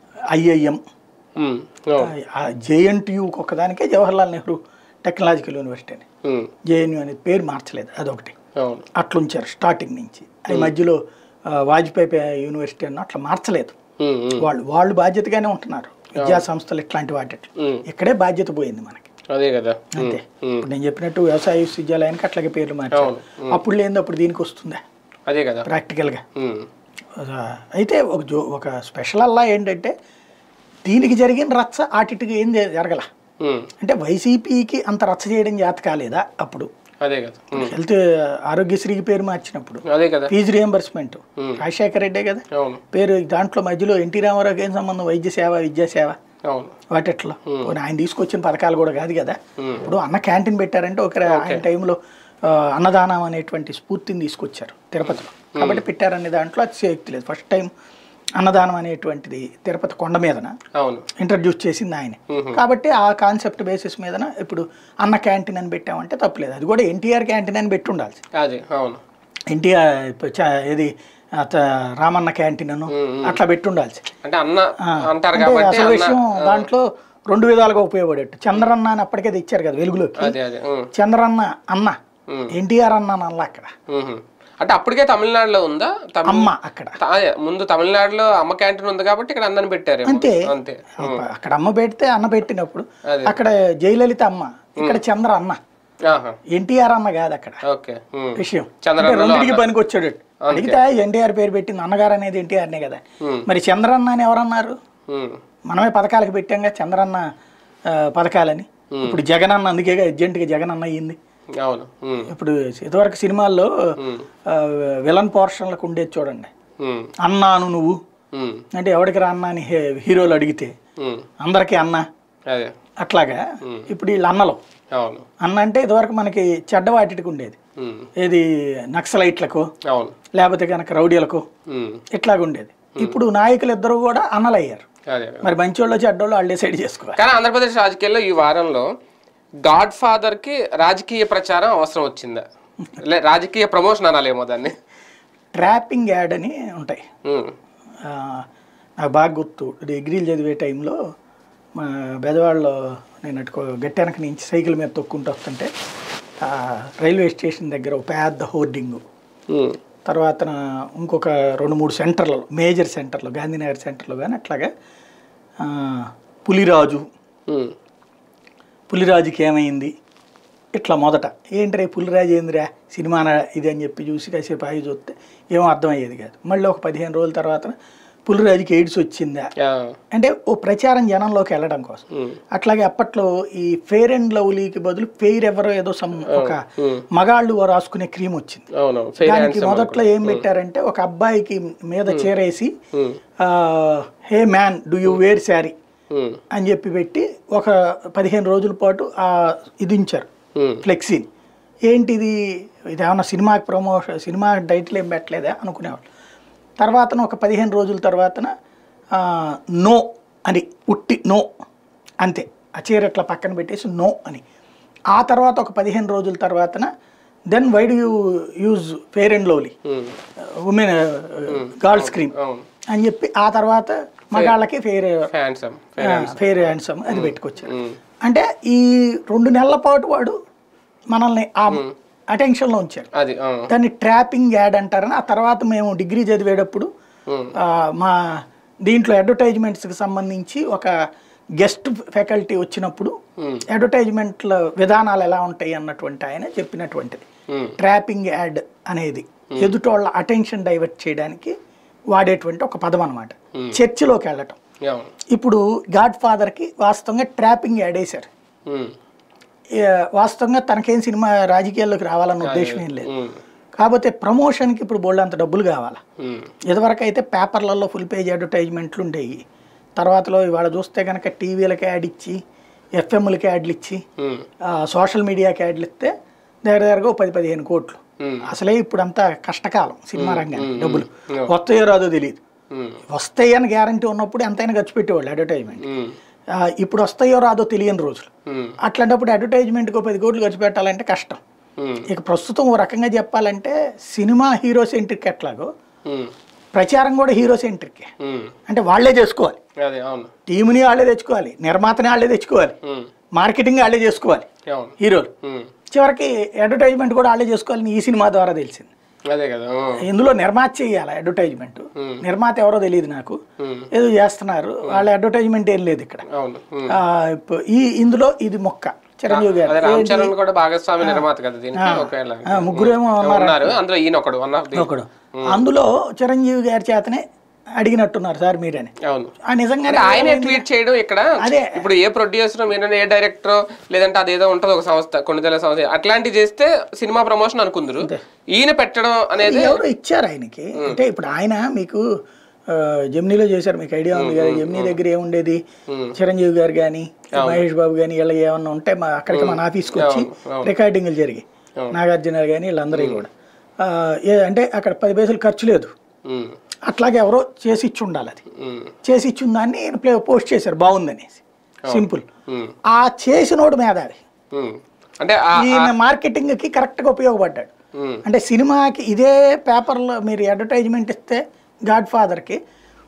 ఐఐఎం ఉమ్, అవును జేఎన్టీయూకి ఒకదానికే జవహర్లాల్ నెహ్రూ టెక్నాలజికల్ యూనివర్సిటీ అని ఉమ్, జేఎన్యూ అనేది పేరు మార్చలేదు అదొకటి అవును అట్లుంచారు స్టార్టింగ్ నుంచి ఈ మధ్యలో ఆ, వాజ్పేయి పే- యూనివర్సిటీ అన్న అట్లా మార్చలేదు ఉమ్, ఉమ్, వాళ్ళు వాళ్ళు బాధ్యతగానే ఉంటున్నారు విద్యా సంస్థలు ఇట్లాంటి వాటి ఉమ్, ఇక్కడే బాధ్యత పోయింది మనకి అదే కదా ఉమ్, అంతే ఉమ్, ఇప్పుడు నేను చెప్పినట్టు వ్యవసాయ విశ్వవిద్యాలయానికి అట్లాగే పేర్లు మార్చారు అవును. అప్పుడు లేనిది అప్పుడు దీనికి వస్తుందా అదే కదా ప్రాక్టికల్గా ఉమ్, ఆ, అయితే ఒక జో ఒక స్పెషల్ అల్లా ఏంటంటే దీనికి జరిగిన రచ్చ ఆటికి ఏం జ- జరగల ఉమ్, అంటే వైసీపీకి అంత రచ్చ చేయడం జాత కాలేదా అప్పుడు అదే కదా ఉమ్, హెల్త్ ఆరోగ్యశ్రీకి పేరు మార్చినప్పుడు అదే కదా ఫీజు రియంబర్స్మెంట్ Hmm. రాజశేఖర రెడ్డే కదా అవును పేరు దాంట్లో మధ్యలో ఎన్టీ రామారావుకి ఏం సంబంధం వైద్య సేవ విద్యా సేవ అవును వాటిట్లో పోనీ ఆయన తీసుకొచ్చిన పథకాలు కూడా కాదు కదా Hmm. ఇప్పుడు అన్న క్యాంటీన్ పెట్టారంటే ఒక ఆయన టైంలో ఆ, అన్నదానం అనేటువంటి స్ఫూర్తిని తీసుకొచ్చారు తిరుపతిలో కాబట్టి పెట్టారనే దాంట్లో అతిశయోక్తి లేదు ఫస్ట్ టైం అన్నదానం అనేటువంటిది తిరుపతి కొండ మీదన అవును ఇంట్రడ్యూస్ చేసింది ఆయనే కాబట్టి ఆ కాన్సెప్ట్ బేసిస్ మీదన ఇప్పుడు అన్న క్యాంటీన్ అని పెట్టామంటే తప్పలేదు అది కూడా ఎన్టీఆర్ క్యాంటీన్ అని పెట్టి ఉండాల్సి అదే అవును ఎన్టీఆర్ ఇప్పుడు చ- ఇది అత- రామన్న క్యాంటీన్ అను అట్లా పెట్టి ఉండాల్సి అంటే అన్న అంటారు అంటే కాబట్టి అసలు అన్న విషయం దాంట్లో రెండు విధాలుగా ఉపయోగపడేట్టు చంద్రన్న అని అప్పటికే తెచ్చారు కదా వెలుగులోకి అదే అదే ఉమ్, చంద్రన్న అన్న ఉమ్, ఎన్టీఆర్ అన్న అల్ల అక్కడ ఉమ్. అంటే అప్పటికే తమిళనాడులో ఉందా తమిళ అమ్మ అక్కడ త- అదే ముందు తమిళనాడులో అమ్మ క్యాంటీన్ ఉంది కాబట్టి ఇక్కడ అందరిని పెట్టారు అంతే. అంతే అక్కడ అమ్మ పెడితే అన్న పెట్టినప్పుడు అదే. అక్కడ జయలలిత అమ్మ ఇక్కడ చంద్ర అన్న ఆహా ఎన్టీఆర్ అన్న కాదు అక్కడ ఓకే ఉమ్. విషయం చంద్రన్నలో అంటే రెండింటికి పనికి వచ్చాడు అడిగితే ఎన్టీఆర్ పేరు పెట్టింది అన్నగారు అనేది ఎన్టీఆర్నే కదా ఉమ్. మరి చంద్రన్న అని ఎవరన్నారు ఉమ్. మనమే పథకాలకు పెట్టాంగా చంద్రన్న ఆ, పథకాలని ఇప్పుడు జగన్ అన్న అందుకే అర్జెంటుగా జగన్ అన్న అయ్యింది అవును ఉమ్. ఇప్పుడు ఇదివరకు సినిమాల్లో ఉమ్. ఆ, విలన్ పోర్షన్లకు ఉండేది చూడండి ఉమ్. అన్నాను నువ్వు ఉమ్. అంటే ఎవరికి రా అన్న అని హే- హీరోలు అడిగితే ఉమ్. అందరికీ అన్న అదే అట్లాగా ఇప్పుడు వీళ్ళు అన్నలు అవును అన్న అంటే ఇదివరకు మనకి చెడ్డ వాటికి ఉండేది ఉమ్. ఏది నక్సలైట్లకు అవును లేకపోతే కనుక రౌడీలకు ఉమ్. ఇట్లాగ ఉండేది ఇప్పుడు నాయకులు ఇద్దరు కూడా అన్నలయ్యారు అదే మరి మంచోళ్ళు చెడ్డోళ్ళు వాళ్ళు డిసైడ్ చేసుకోవాలి కానీ ఆంధ్రప్రదేశ్ రాజకీయాల్లో ఈ వారంలో గాడ్ ఫాదర్ కి రాజకీయ ప్రచారం అవసరం వచ్చిందా లే రాజకీయ ప్రమోషన్ అనాలేమో దాన్ని ట్రాపింగ్ యాడ్ అని ఉంటాయి ఉమ్. ఆ, నాకు బాగా గుర్తు డిగ్రీలు చదివే టైంలో మా బెదవాడలో నేను అటు గట్టి వెనక నుంచి సైకిల్ మీద తొక్కుంటూ వస్తుంటే ఆ, రైల్వే స్టేషన్ దగ్గర ఒక పెద్ద హోర్డింగు ఉమ్. తర్వాత ఇంకొక రెండు మూడు సెంటర్లలో మేజర్ సెంటర్లో గాంధీనగర్ సెంటర్లో కానీ అట్లాగా ఆ, పులిరాజు ఉమ్. పులిరాజుకి ఏమైంది ఇట్లా మొదట ఏంటి రే పులిరాజు ఏందిరా సినిమా ఇది అని చెప్పి చూసి కాసేపు ఆగి చూస్తే ఏమో అర్థమయ్యేది కాదు మళ్ళీ ఒక పదిహేను రోజుల తర్వాత పులిరాజుకి ఎయిడ్స్ వచ్చిందా ఆ. అంటే ఓ ప్రచారం జనంలోకి వెళ్ళడం కోసం ఉమ్. అట్లాగే అప్పట్లో ఈ ఫెయిర్ అండ్ లవ్లీకి బదులు ఫెయిర్ ఎవరో ఏదో సమ్ ఒక ఉమ్. మగాళ్ళు రాసుకునే క్రీమ్ వచ్చింది అవును ఫెయిర్ దానికి హ్యాండ్సమ్ మొదట్లో ఏం పెట్టారంటే ఒక అబ్బాయికి మీద చీరేసి ఉమ్. Hey man do you wear sari ఉమ్. అని చెప్పి పెట్టి ఒక పదిహేను రోజుల పాటు ఆ ఇది ఉంచారు ఉమ్. ఫ్లెక్సీని ఏంటిది ఇది ఏమన్నా సినిమాకి ప్రమోషన్ సినిమా టైటిల్ ఏం పెట్టలేదా అనుకునేవాళ్ళు తర్వాతన ఒక పదిహేను రోజుల తర్వాతన ఆ, నో అని ఉట్టి నో అంతే ఆ చీర ఇట్లా పక్కన పెట్టేసి నో అని ఆ తర్వాత ఒక పదిహేను రోజుల తర్వాతన then why do you use Fair and Lovely um, women girls cream అవును అని చెప్పి ఆ తర్వాత మగాళ్ళకి ఫేర్ హ్యాండ్సమ్ ఫేర్ హ్యాండ్సమ్ అది పెట్టుకొచ్చారు అంటే ఈ రెండు నెలల పాటు వాడు మనల్ని ఆ అటెన్షన్లో ఉంచారు అది ఆ, దాన్ని ట్రాపింగ్ యాడ్ అంటారని ఆ తర్వాత మేము డిగ్రీ చదివేటప్పుడు ఉమ్, ఆ, మా దీంట్లో అడ్వర్టైజ్మెంట్స్కి సంబంధించి ఒక గెస్ట్ ఫ్యాకల్టీ వచ్చినప్పుడు ఉమ్, అడ్వర్టైజ్మెంట్ల విధానాలు ఎలా ఉంటాయి అన్నటువంటి ఆయన చెప్పినటువంటిది ఉమ్, ట్రాపింగ్ యాడ్ అనేది ఎదుటోళ్ళ అటెన్షన్ డైవర్ట్ చేయడానికి వాడేటువంటి ఒక పదం అనమాట చర్చిలోకి వెళ్ళటం అవును ఇప్పుడు గాడ్ ఫాదర్కి వాస్తవంగా ట్రాపింగ్ యాడ్ వేశారు ఉమ్, ఏ, వాస్తవంగా తనకేం సినిమా రాజకీయాల్లోకి రావాలన్న ఉద్దేశం ఏం లేదు ఉమ్, కాకపోతే ప్రమోషన్కి ఇప్పుడు బోల్డ్ అంత డబ్బులు కావాలా ఉమ్, ఇదివరకు అయితే పేపర్లలో ఫుల్ పేజ్ అడ్వర్టైజ్మెంట్లు ఉండేవి తర్వాతలో ఇవాళ చూస్తే కనుక టీవీలకి యాడ్ ఇచ్చి ఎఫ్ఎంలకి యాడ్లు ఇచ్చి ఉమ్, ఆ, సోషల్ మీడియాకి యాడ్లు ఇస్తే దగ్గర దగ్గరగా ఓ పది పదిహేను కోట్లు ఉమ్, అసలే ఇప్పుడు అంతా కష్టకాలం సినిమా రంగానికి డబ్బులు ఉమ్. వస్తాయో రాదో తెలియదు ఉమ్, వస్తాయి అని గ్యారంటీ ఉన్నప్పుడు ఎంతైనా ఖర్చు పెట్టేవాళ్ళు అడ్వర్టైజ్మెంట్ ఉమ్, ఆ, ఇప్పుడు వస్తాయో రాదో తెలియని రోజులు ఉమ్, అట్లాంటప్పుడు అడ్వర్టైజ్మెంట్కి పది కోట్లు ఖర్చు పెట్టాలంటే కష్టం ఉమ్, ఇక ప్రస్తుతం ఓ రకంగా చెప్పాలంటే సినిమా హీరో సెంట్రిక్ ఎట్లాగో ఉమ్, ప్రచారం కూడా హీరో సెంట్రిక్కే ఉమ్, అంటే వాళ్ళే చేసుకోవాలి అదే అవును టీముని వాళ్ళే తెచ్చుకోవాలి నిర్మాతని వాళ్ళే తెచ్చుకోవాలి ఉమ్, మార్కెటింగ్ వాళ్ళే చేసుకోవాలి అవును హీరోలు ఉమ్, చివరికి అడ్వర్టైజ్మెంట్ కూడా వాళ్ళే చేసుకోవాలని ఈ సినిమా ద్వారా తెలిసింది అదే కదా ఆ, ఇందులో నిర్మాత చేయాలి అడ్వర్టైజ్మెంట్ నిర్మాత ఎవరో తెలియదు నాకు ఉమ్, ఏదో చేస్తున్నారు వాళ్ళ అడ్వర్టైజ్మెంట్ ఏం లేదు ఇక్కడ అవును ఉమ్. ఆ, ఇప్పు- ఈ ఇందులో ఇది మొక్క చిరంజీవి గారు అదే రామ్ చరణ్ కూడా భాగస్వామి నిర్మాత కదా దీనికి ఒకవేళ ఆ, ముగ్గురేమో ఉన్నారు ఉన్నారు అందులో ఈయన ఒకడు వన్ ఆఫ్ ది ఒకడు అందులో చిరంజీవి గారి చేతనే అడిగినట్టున్నారు సార్ మీరని అవును ఆ నిజంగానే అంటే ఆయనే ట్వీట్ చేయడం ఇక్కడ అదే. ఇప్పుడు ఏ ప్రొడ్యూసర్ మీరు ఏ డైరెక్టర్ లేదంటే అదేదో ఉంటుంది ఒక సంస్థ కొన్ని తెల సంస్థ అట్లాంటివి చేస్తే సినిమా ప్రమోషన్ అనుకుందరు ఈయన పెట్టడం అనేది ఎవరు ఇచ్చారు ఆయనకి అంటే ఇప్పుడు ఆయన మీకు ఆ, జెమినీలో చేశారు మీకు ఐడియా ఉంది కదా జెమినీ దగ్గర ఏముండేది చిరంజీవి గారు కానీ మహేష్ బాబు కానీ వీళ్ళ ఏమన్నా ఉంటే మా అక్కడికి మన ఆఫీస్కి వచ్చి రికార్డింగ్లు జరిగాయి నాగార్జున కానీ వీళ్ళందరూ కూడా ఆ, ఏ అంటే అక్కడ పది పైసలు ఖర్చు లేదు ఉమ్, అట్లాగే ఎవరో చేసి ఇచ్చి ఉండాలి అది ఉమ్, చేసి ఇచ్చిన దాన్ని ఈయన ప్లే పోస్ట్ చేశారు బాగుందనేసి సింపుల్ ఉమ్, ఆ చేసినోడు మేధావి ఉమ్. అంటే ఆ- ఈయన మార్కెటింగ్కి కరెక్ట్గా ఉపయోగపడ్డాడు ఉమ్, అంటే సినిమాకి ఇదే పేపర్లో మీరు అడ్వర్టైజ్మెంట్ ఇస్తే గాడ్ ఫాదర్కి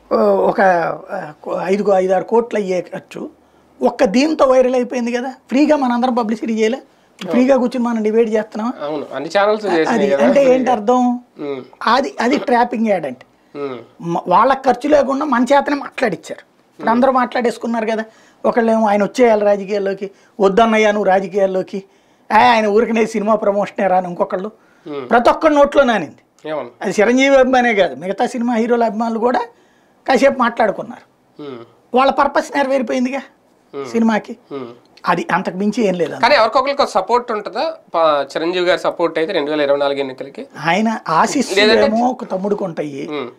ఒక ఆ, ఐదు ఐదారు కోట్లు అయ్యే ఖర్చు ఒక్క దీంతో వైరల్ అయిపోయింది కదా ఫ్రీగా మనందరం పబ్లిసిటీ చేయలే ఫ్రీగా కూర్చుని మనం డిబేట్ చేస్తున్నాం అవును అన్ని ఛానల్స్ అది చేసినాయి కదా అంటే ఏంటి అర్థం ఉమ్, అది అది ట్రాపింగ్ యాడ్ అంటే ఉమ్, మ- వాళ్ళకి ఖర్చు లేకుండా మన చేతనే మాట్లాడిచ్చారు ఇప్పుడు అందరూ మాట్లాడేసుకున్నారు కదా ఒకళ్ళేమో ఆయన వచ్చేయాలి రాజకీయాల్లోకి వద్దన్నయ్యా నువ్వు రాజకీయాల్లోకి "ఆ, ఆయన ఊరికనే సినిమా ప్రమోషనే రాని ఇంకొకళ్ళు Hmm. ప్రతి ఒక్కరి నోట్లో నానింది అవును అది చిరంజీవి అభిమానే కాదు మిగతా సినిమా హీరోల అభిమానులు కూడా కాసేపు మాట్లాడుకున్నారు ఉమ్, వాళ్ళ పర్పస్ నెరవేరిపోయిందిగా సినిమాకి ఉమ్. అది అంతకు మించి ఏం లేదు కానీ ఎవరికొకరికి సపోర్ట్ ఉంటుందా ప- చిరంజీవి గారి సపోర్ట్ అయితే రెండు వేల ఇరవై నాలుగు ఎన్నికలకి ఆయన ఆశిస్సులేమో ఒక తమ్ముడికి ఉంటాయి ఉమ్,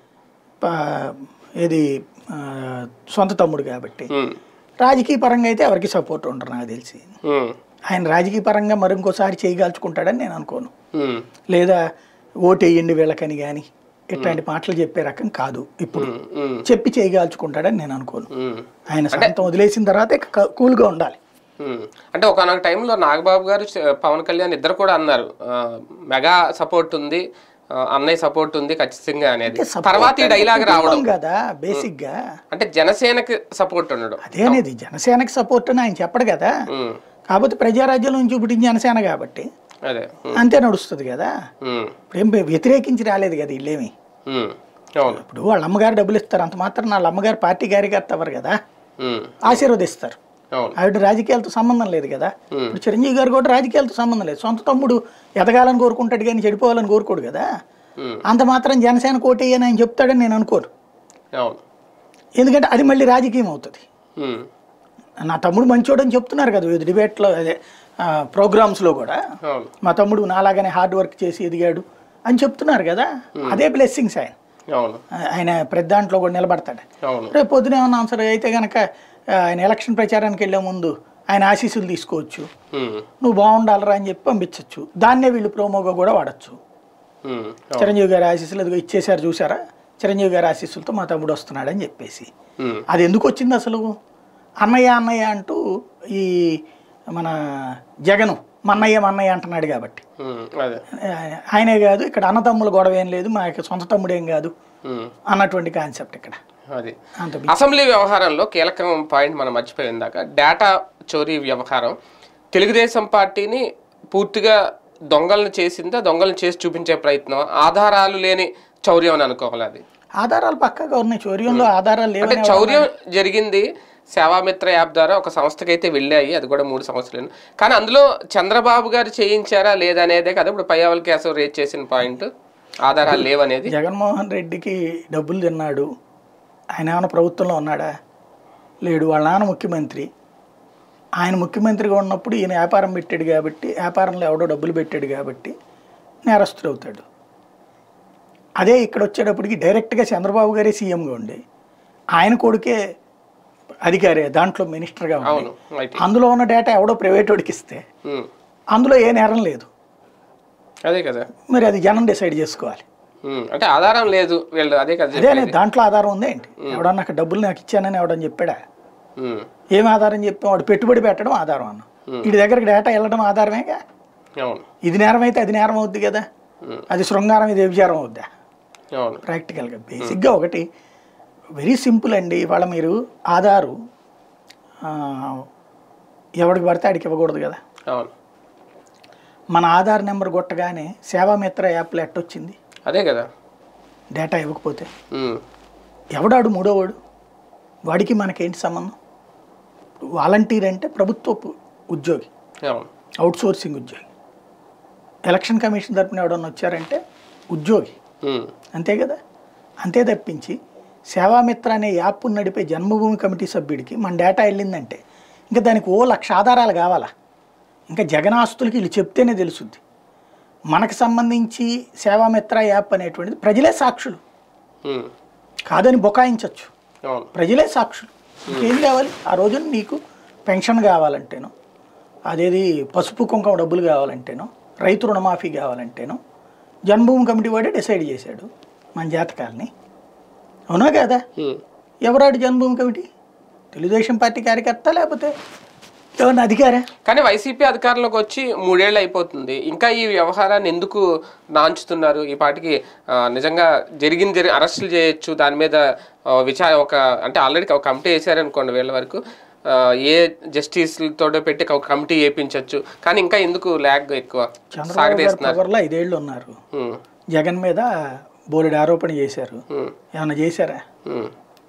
ప- ఇది ఆ, సొంత తమ్ముడు కాబట్టి ఉమ్, రాజకీయ పరంగా అయితే ఎవరికి సపోర్ట్ ఉండరు నాకు తెలిసి ఉమ్, ఆయన రాజకీయ పరంగా మరింకోసారి చేయగలుచుకుంటాడని నేను అనుకోను ఉమ్, లేదా ఓటు వేయండి వీళ్ళకని కానీ ఇట్లాంటి మాటలు చెప్పే రకం కాదు ఇప్పుడు ఉమ్, ఉమ్, చెప్పి చేయగలుచుకుంటాడని నేను అనుకోను ఉమ్. ఆయన సొంతం వదిలేసిన తర్వాత ఇక క- కూల్గా ఉండాలి ఉమ్. అంటే ఒకనొక టైంలో నాగబాబు గారు చ- పవన్ కళ్యాణ్ ఇద్దరు కూడా అన్నారు ఆ, మెగా సపోర్ట్ ఉంది ఆ, అన్నయ్య సపోర్ట్ ఉంది ఖచ్చితంగా అనేది తర్వాత ఈ డైలాగ్ రావడం కుటుంబం కదా బేసిక్ గా అంటే జనసేనకి సపోర్ట్ ఉండడం అదే అనేది జనసేనకి సపోర్ట్ అని ఆయన చెప్పడు కదా ఉమ్, కాకపోతే ప్రజారాజ్యం నుంచి చూపించిన జనసేన కాబట్టి అదే ఉమ్, అంతే నడుస్తుంది కదా ఉమ్, ఇప్పుడు ఏం వ్యతిరేకించి రాలేదు కదా వీళ్ళేమి ఉమ్, అవును ఇప్పుడు వాళ్ళ అమ్మగారు డబ్బులు ఇస్తారు అంత మాత్రం వాళ్ళ అమ్మగారు పార్టీ కార్యకర్త అవ్వరు కదా ఉమ్, ఆశీర్వదిస్తారు అవును ఆవిడ రాజకీయాలతో సంబంధం లేదు కదా ఇప్పుడు చిరంజీవి గారు కూడా రాజకీయాలతో సంబంధం లేదు సొంత తమ్ముడు ఎదగాలని కోరుకుంటాడు కానీ చెడిపోవాలని కోరుకోడు కదా ఉమ్, అంత మాత్రం జనసేన కోటేయని ఆయన చెప్తాడని నేను అనుకోను అవును ఎందుకంటే అది మళ్ళీ రాజకీయం అవుతుంది ఉమ్, నా తమ్ముడు మంచోడు అని చెప్తున్నారు కదా వివిధ డిబేట్లో అదే ఆ, ప్రోగ్రామ్స్లో కూడా అవును మా తమ్ముడు నాలాగానే హార్డ్ వర్క్ చేసి ఎదిగాడు అని చెప్తున్నారు కదా అదే బ్లెస్సింగ్స్ ఆయన అవును ఆయన ప్రతి దాంట్లో కూడా నిలబడతాడు అవును రేపు పొద్దున ఏమన్నా అవసరం అయితే కనుక ఆయన ఎలక్షన్ ప్రచారానికి వెళ్ళే ముందు ఆయన ఆశీస్సులు తీసుకోవచ్చు ఉమ్, నువ్వు బాగుండాలరా అని చెప్పి పంపించవచ్చు దాన్నే వీళ్ళు ప్రోమోగా కూడా వాడచ్చు ఉమ్, చిరంజీవి గారి ఆశీస్సులు అదిగో ఇచ్చేశారు చూసారా చిరంజీవి గారి ఆశీస్సులతో మా తమ్ముడు వస్తున్నాడని చెప్పేసి ఉమ్, అది ఎందుకు వచ్చింది అసలు అన్నయ్య అన్నయ్య అంటూ ఈ మన జగను మన్నయ్య మన్నయ్య అంటున్నాడు కాబట్టి ఉమ్, అదే ఆ- ఆయనే కాదు ఇక్కడ అన్నతమ్ముల గొడవ ఏం లేదు మా యొక్క సొంత తమ్ముడేం కాదు ఉమ్, అన్నటువంటి కాన్సెప్ట్ ఇక్కడ అది అంత అసెంబ్లీ వ్యవహారంలో కీలకం పాయింట్ మనం మర్చిపోయిన దాకా డేటా చోరీ వ్యవహారం తెలుగుదేశం పార్టీని పూర్తిగా దొంగలను చేసిందా దొంగలను చేసి చూపించే ప్రయత్నం ఆధారాలు లేని చౌర్యం అని అనుకోవాలి అది ఆధారాలు పక్కాగా ఉన్నాయి చౌర్యంలో ఆధారాలు అంటే లేవని చౌర్యం జరిగింది సేవామిత్ర యాప్ ద్వారా ఒక సంస్థకి అయితే వెళ్ళాయి అది కూడా మూడు సంవత్సరాలు కానీ అందులో చంద్రబాబు గారు చేయించారా లేదా అనేదే కదా ఇప్పుడు పయ్యావల్ కేసు రేట్ చేసిన పాయింట్ ఆధారాలు లేవనేది జగన్మోహన్ రెడ్డికి డబ్బులు తిన్నాడు ఆయన ఏమైనా ప్రభుత్వంలో ఉన్నాడా లేడు వాళ్ళ నాన్న ముఖ్యమంత్రి ఆయన ముఖ్యమంత్రిగా ఉన్నప్పుడు ఈయన వ్యాపారం పెట్టాడు కాబట్టి వ్యాపారంలో ఎవడో డబ్బులు పెట్టాడు కాబట్టి నేరస్తుడు అవుతాడు అదే ఇక్కడ వచ్చేటప్పటికి డైరెక్ట్గా చంద్రబాబు గారే సీఎంగా ఉండి ఆయన కొడుకే అధికారి దాంట్లో మినిస్టర్గా ఉంది అవును అయితే అందులో ఉన్న డేటా ఎవడో ప్రైవేట్ వాడికి ఇస్తే ఉమ్, అందులో ఏ నేరం లేదు అదే కదా మరి అది జనం డిసైడ్ చేసుకోవాలి ఉమ్, అంటే ఆధారం లేదు వీళ్ళు అదే కదా అదే అనేది దాంట్లో ఆధారం ఉంది ఏంటి ఎవడన్నా నాకు డబ్బులు నాకు ఇచ్చానని ఎవడని చెప్పాడా ఉమ్, ఏం ఆధారం చెప్పాం వాడు పెట్టుబడి పెట్టడం ఆధారం అన్న వీడి దగ్గరికి డేటా వెళ్ళడం ఆధారమేగా అవును ఇది నేరం అయితే అది నేరం అవుద్ది కదా ఉమ్, అది శృంగారం ఇది వ్యభిచారం అవుద్దా అవును ప్రాక్టికల్గా బేసిక్గా ఒకటి వెరీ సింపుల్ అండి ఇవాళ మీరు ఆధారు ఆ, ఎవడికి పడితే ఆడికి ఇవ్వకూడదు కదా అవును మన ఆధార్ నెంబర్ కొట్టగానే సేవామిత్ర యాప్లో ఎట్టొచ్చింది అదే కదా డేటా ఇవ్వకపోతే ఉమ్, ఎవడాడు మూడోవాడు వాడికి మనకేంటి సంబంధం వాలంటీర్ అంటే ప్రభుత్వపు ఉద్యోగి అవును అవుట్సోర్సింగ్ ఉద్యోగి ఎలక్షన్ కమిషన్ తరపున ఎవడన్నా వచ్చారంటే ఉద్యోగి ఉమ్, అంతే కదా అంతే తప్పించి సేవామిత్ర అనే యాప్ నడిపే జన్మభూమి కమిటీ సభ్యుడికి మన డేటా వెళ్ళిందంటే ఇంకా దానికి ఓ లక్ష ఆధారాలు కావాలా ఇంకా జగనాస్తులకి వీళ్ళు చెప్తేనే తెలుసుద్ది మనకు సంబంధించి సేవామిత్ర యాప్ అనేటువంటిది ప్రజలే సాక్షులు ఉమ్, కాదని బొకాయించవచ్చు అవును ప్రజలే సాక్షులు ఇంకేం కావాలి ఆ రోజున నీకు పెన్షన్ కావాలంటేనో అదేది పసుపు కుంకుమ డబ్బులు కావాలంటేనో రైతు రుణమాఫీ కావాలంటేనో జన్మభూమి కమిటీ వాడే డిసైడ్ చేశాడు మన జాతకాలని అవునా కదా ఉమ్, ఎవరాడు జన్మభూమి కమిటీ తెలుగుదేశం పార్టీ కార్యకర్త లేకపోతే ఎవరిని అధికారా కానీ వైసీపీ అధికారంలోకి వచ్చి మూడేళ్ళు అయిపోతుంది ఇంకా ఈ వ్యవహారాన్ని ఎందుకు నాంచుతున్నారు ఈ పాటికి ఆ, నిజంగా జరిగింది జరి అరెస్టులు చేయొచ్చు దాని మీద ఆ, విచార ఒక అంటే ఆల్రెడీ ఒక కమిటీ వేసారనుకోండి వీళ్ళ వరకు ఆ, ఏ జస్టిస్లతో పెట్టి ఒక కమిటీ వేయించవచ్చు కానీ ఇంకా ఎందుకు ల్యాగ్ ఎక్కువ చంద్రబాబు గారు సాగదీస్తున్నారు పవర్లో ఐదేళ్ళు ఉన్నారు ఉమ్, జగన్ మీద బోలెడు ఆరోపణ చేశారు ఉమ్, ఏమైనా చేశారా ఉమ్,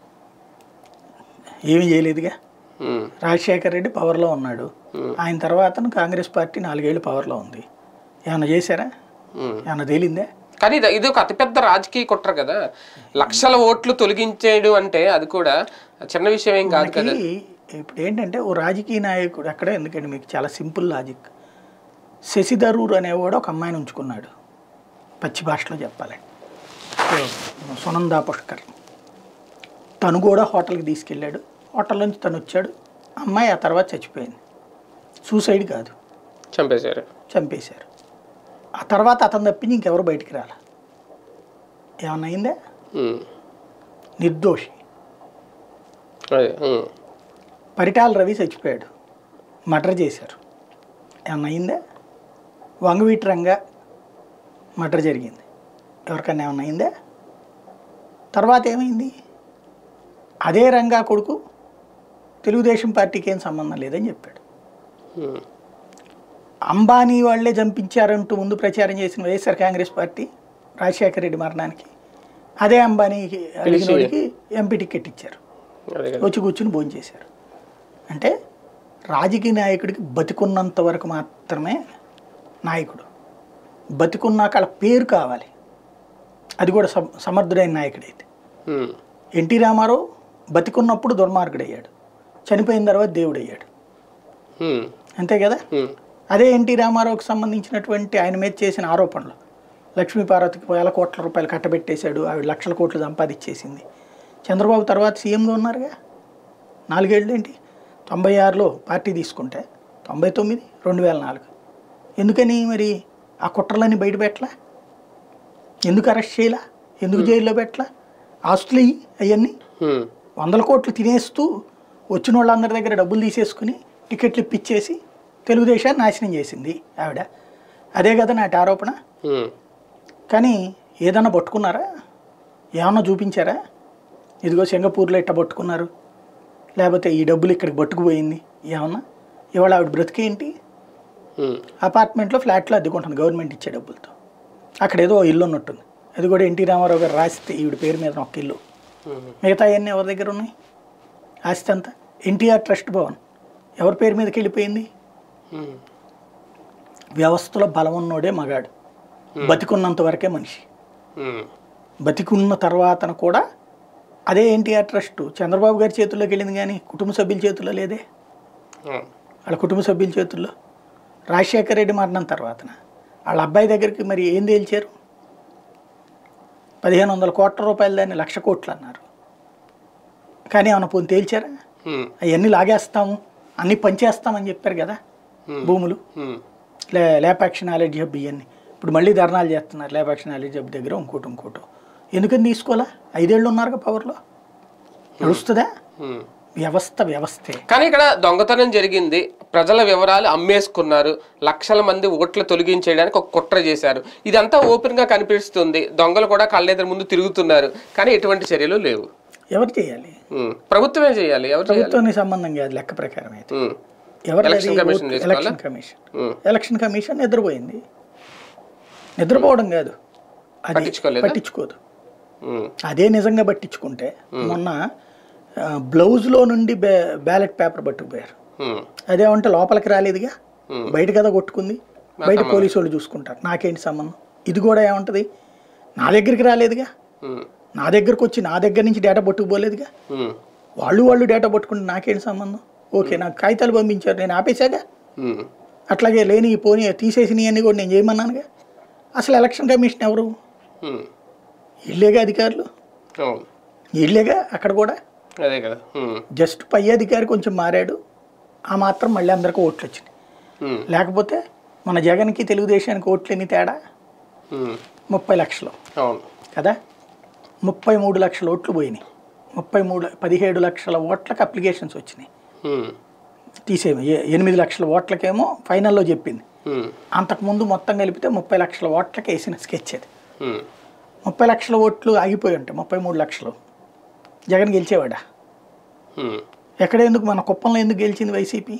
ఏమీ చేయలేదుగా ఉమ్, రాజశేఖర్ రెడ్డి పవర్లో ఉన్నాడు Hmm. ఆయన తర్వాత కాంగ్రెస్ పార్టీ నాలుగేళ్ళు పవర్లో ఉంది ఏమైనా చేశారా ఉమ్. ఏమైనా తేలిందే కానీ ఇది ఇది ఒక అతిపెద్ద రాజకీయ కుట్ర కదా లక్షల ఓట్లు తొలగించేయడం అంటే అది కూడా చిన్న విషయం ఏం కాదు కదా మనకి ఇప్పుడు ఏంటంటే ఓ రాజకీయ నాయకుడు అక్కడ ఎందుకంటే మీకు చాలా సింపుల్ లాజిక్ శశి థరూర్ అనేవాడు ఒక అమ్మాయిని ఉంచుకున్నాడు పచ్చి భాషలో చెప్పాలంటే సో, సునందా పుష్కర్ తను కూడా హోటల్కి తీసుకెళ్ళాడు హోటల్ నుంచి తను వచ్చాడు అమ్మాయి ఆ తర్వాత చచ్చిపోయింది సూసైడ్ కాదు చంపేశారు చంపేశారు ఆ తర్వాత అతను తప్పించి ఇంకెవరు బయటికి రాల ఏమన్నా అయిందా ఉమ్. నిర్దోషి అదే ఉమ్. పరిటాల రవి చచ్చిపోయాడు మర్డర్ చేశారు ఏమన్నా అయిందా వంగవీటి రంగా మర్డర్ జరిగింది ఎవరికన్నా ఏమన్నా అయిందా తర్వాత ఏమైంది అదే రంగా కొడుకు తెలుగుదేశం పార్టీకి ఏం సంబంధం లేదని చెప్పాడు ఉమ్. అంబానీ వాళ్ళే చంపించారంటూ ముందు ప్రచారం చేసిన YSR Congress party Rajasekhara Reddy మరణానికి అదే అంబానీకి అడిగిన వాడికి ఎంపీ టికెట్ ఇచ్చారు అదే కదా వచ్చి కూర్చుని భోజనం చేశారు అంటే రాజకీయ నాయకుడికి బతికున్నంత వరకు మాత్రమే నాయకుడు బతికున్నాక వాళ్ళ పేరు కావాలి అది కూడా సమ సమర్థుడైన నాయకుడైతే ఉమ్. ఎన్టీ రామారావు బతికున్నప్పుడు దుర్మార్గుడయ్యాడు చనిపోయిన తర్వాత దేవుడయ్యాడు ఉమ్. అంతే కదా ఉమ్. అదే ఎన్టీ రామారావుకి సంబంధించినటువంటి ఆయన మీద చేసిన ఆరోపణలు లక్ష్మీపార్వతికి వేల కోట్ల రూపాయలు కట్టబెట్టేశాడు ఆవిడ లక్షల కోట్లు సంపాదించేసింది చంద్రబాబు తర్వాత సీఎంగా ఉన్నారుగా నాలుగేళ్ళు ఏంటి తొంభై ఆరులో పార్టీ తీసుకుంటే తొంభై తొమ్మిది రెండు వేల నాలుగు ఎందుకని మరి ఆ కుట్రలన్నీ బయట పెట్టలా ఎందుకు అరెస్ట్ చేయలా ఎందుకు జైల్లో పెట్టలా ఆస్తులు ఇయ్యి అవన్నీ హ్మ్. వందల కోట్లు తినేస్తూ వచ్చిన వాళ్ళందరి దగ్గర డబ్బులు తీసేసుకుని టికెట్లు ఇప్పించేసి తెలుగుదేశాన్ని నాశనం చేసింది ఆవిడ అదే కదా నాటి ఆరోపణ హ్మ్. కానీ ఏదన్నా పట్టుకున్నారా ఏమన్నా చూపించారా ఇదిగో సింగపూర్లో ఇట్ట పట్టుకున్నారు లేకపోతే ఈ డబ్బులు ఇక్కడికి పట్టుకుపోయింది ఏమన్నా ఇవాళ ఆవిడ బ్రతికేంటి హ్మ్. అపార్ట్మెంట్లో ఫ్లాట్లో అద్దెకుంటుంది గవర్నమెంట్ ఇచ్చే డబ్బులతో అక్కడ ఏదో ఓ ఇల్లు ఉన్నట్టుంది అది కూడా ఎన్టీ రామారావు గారు రాస్తే ఈవిడ పేరు మీద ఒక ఇల్లు హ్మ్. మిగతా అన్నీ ఎవరి దగ్గర ఉన్నాయి ఆస్తి అంతా ఎన్టీఆర్ ట్రస్ట్ భవన్ ఎవరి పేరు మీదకి వెళ్ళిపోయింది హ్మ్. వ్యవస్థలో బలం ఉన్నోడే మగాడు బతికున్నంత వరకే మనిషి హ్మ్. బతికున్న తర్వాతన కూడా అదే ఎన్టీఆర్ ట్రస్ట్ చంద్రబాబు గారి చేతుల్లోకి వెళ్ళింది కానీ కుటుంబ సభ్యుల చేతుల్లో లేదే హ్మ్. వాళ్ళ కుటుంబ సభ్యుల చేతుల్లో రాజశేఖర రెడ్డి మరణం తర్వాతన వాళ్ళ అబ్బాయి దగ్గరికి మరి ఏం తేల్చారు పదిహేను వందల కోట్ల రూపాయలు దాన్ని లక్ష కోట్లు అన్నారు కానీ ఏమన్నా పోనీ తేల్చారా హ్మ్. అవన్నీ లాగేస్తాము అన్నీ పంచేస్తామని చెప్పారు కదా Hmm. భూములు హ్మ్. లే లేపాక్షి నాలెడ్జ్ హబ్ ఇవన్నీ ఇప్పుడు మళ్ళీ ధర్నాలు చేస్తున్నారు లేపాక్షి నాలెడ్జ్ హబ్ దగ్గర ఇంకోటి ఇంకోటి ఎందుకని తీసుకోవాలా ఐదేళ్ళు ఉన్నారుగా పవర్లో నడుస్తుందా హ్మ్. వ్యవస్థ వ్యవస్థే కానీ ఇక్కడ దొంగతనం జరిగింది ప్రజల వివరాలు అమ్మేసుకున్నారు లక్షల మంది ఓట్లు తొలగించేయడానికి ఒక కుట్ర చేశారు ఇదంతా ఓపెన్ గా కనిపిస్తుంది దొంగలు కూడా కళ్ళెదురు ముందు తిరుగుతున్నారు కానీ ఎటువంటి చర్యలు లేవు ఎవరు చేయాలి ఉమ్. ప్రభుత్వమే చేయాలి ఎవరు చేయాలి ప్రభుత్వానికి సంబంధం కాదు లెక్క ప్రకారం అయితే ఉమ్. ఎవరు ఎలక్షన్ కమిషన్ తీసుకోవాలా? ఎలక్షన్ కమిషన్ ఉమ్. ఎలక్షన్ కమిషన్ నిద్రపోయింది నిద్రపోవడం కాదు అది పట్టించుకోలేదా? పట్టించుకోదు ఉమ్. అదే నిజంగా పట్టించుకుంటే మొన్న ఆ, బ్లౌజ్లో నుండి బ్యా బ్యాలెట్ పేపర్ పట్టుకుపోయారు ఉమ్. అదేమంటే లోపలికి రాలేదుగా Hmm. బయట కదా కొట్టుకుంది బయట పోలీసు వాళ్ళు చూసుకుంటారు నాకేంటి సంబంధం ఇది కూడా ఏముంటుంది నా దగ్గరికి రాలేదుగా ఉమ్. నా దగ్గరకు వచ్చి నా దగ్గర నుంచి డేటా పట్టుకుపోలేదుగా ఉమ్. వాళ్ళు వాళ్ళు డేటా పట్టుకుంటే నాకేంటి సంబంధం ఓకే నాకు కాగితాలు పంపించారు నేను ఆపేశాగా ఉమ్. అట్లాగే లేని పోనీ తీసేసినవి అన్నీ కూడా నేను చేయమన్నానుగా అసలు ఎలక్షన్ కమిషన్ ఎవరు ఉమ్. ఇల్లేగా అధికారులు అవును ఇల్లేగా అక్కడ కూడా అదే కదా ఉమ్. జస్ట్ పై అధికారి కొంచెం మారాడు ఆ మాత్రం మళ్ళీ అందరికీ ఓట్లు వచ్చినాయి ఉమ్. లేకపోతే మన జగన్కి తెలుగుదేశానికి ఓట్లు ఎన్ని తేడా ఉమ్. ముప్పై లక్షలు అవును కదా ముప్పై మూడు లక్షల ఓట్లు పోయినాయి ముప్పై మూడు పదిహేడు లక్షల ఓట్లకు అప్లికేషన్స్ వచ్చినాయి ఉమ్. తీసే ఏ- ఎనిమిది లక్షల ఓట్లకేమో ఫైనల్లో చెప్పింది ఉమ్. అంతకుముందు మొత్తం కలిపితే ముప్పై లక్షల ఓట్లకి వేసిన స్కెచ్ అది ఉమ్. ముప్పై లక్షల ఓట్లు ఆగిపోయి ఉంటాయి ముప్పై మూడు లక్షలు జగన్ గెలిచేవాడా ఉమ్. ఎక్కడ ఎందుకు మన కుప్పంలో ఎందుకు గెలిచింది వైసీపీ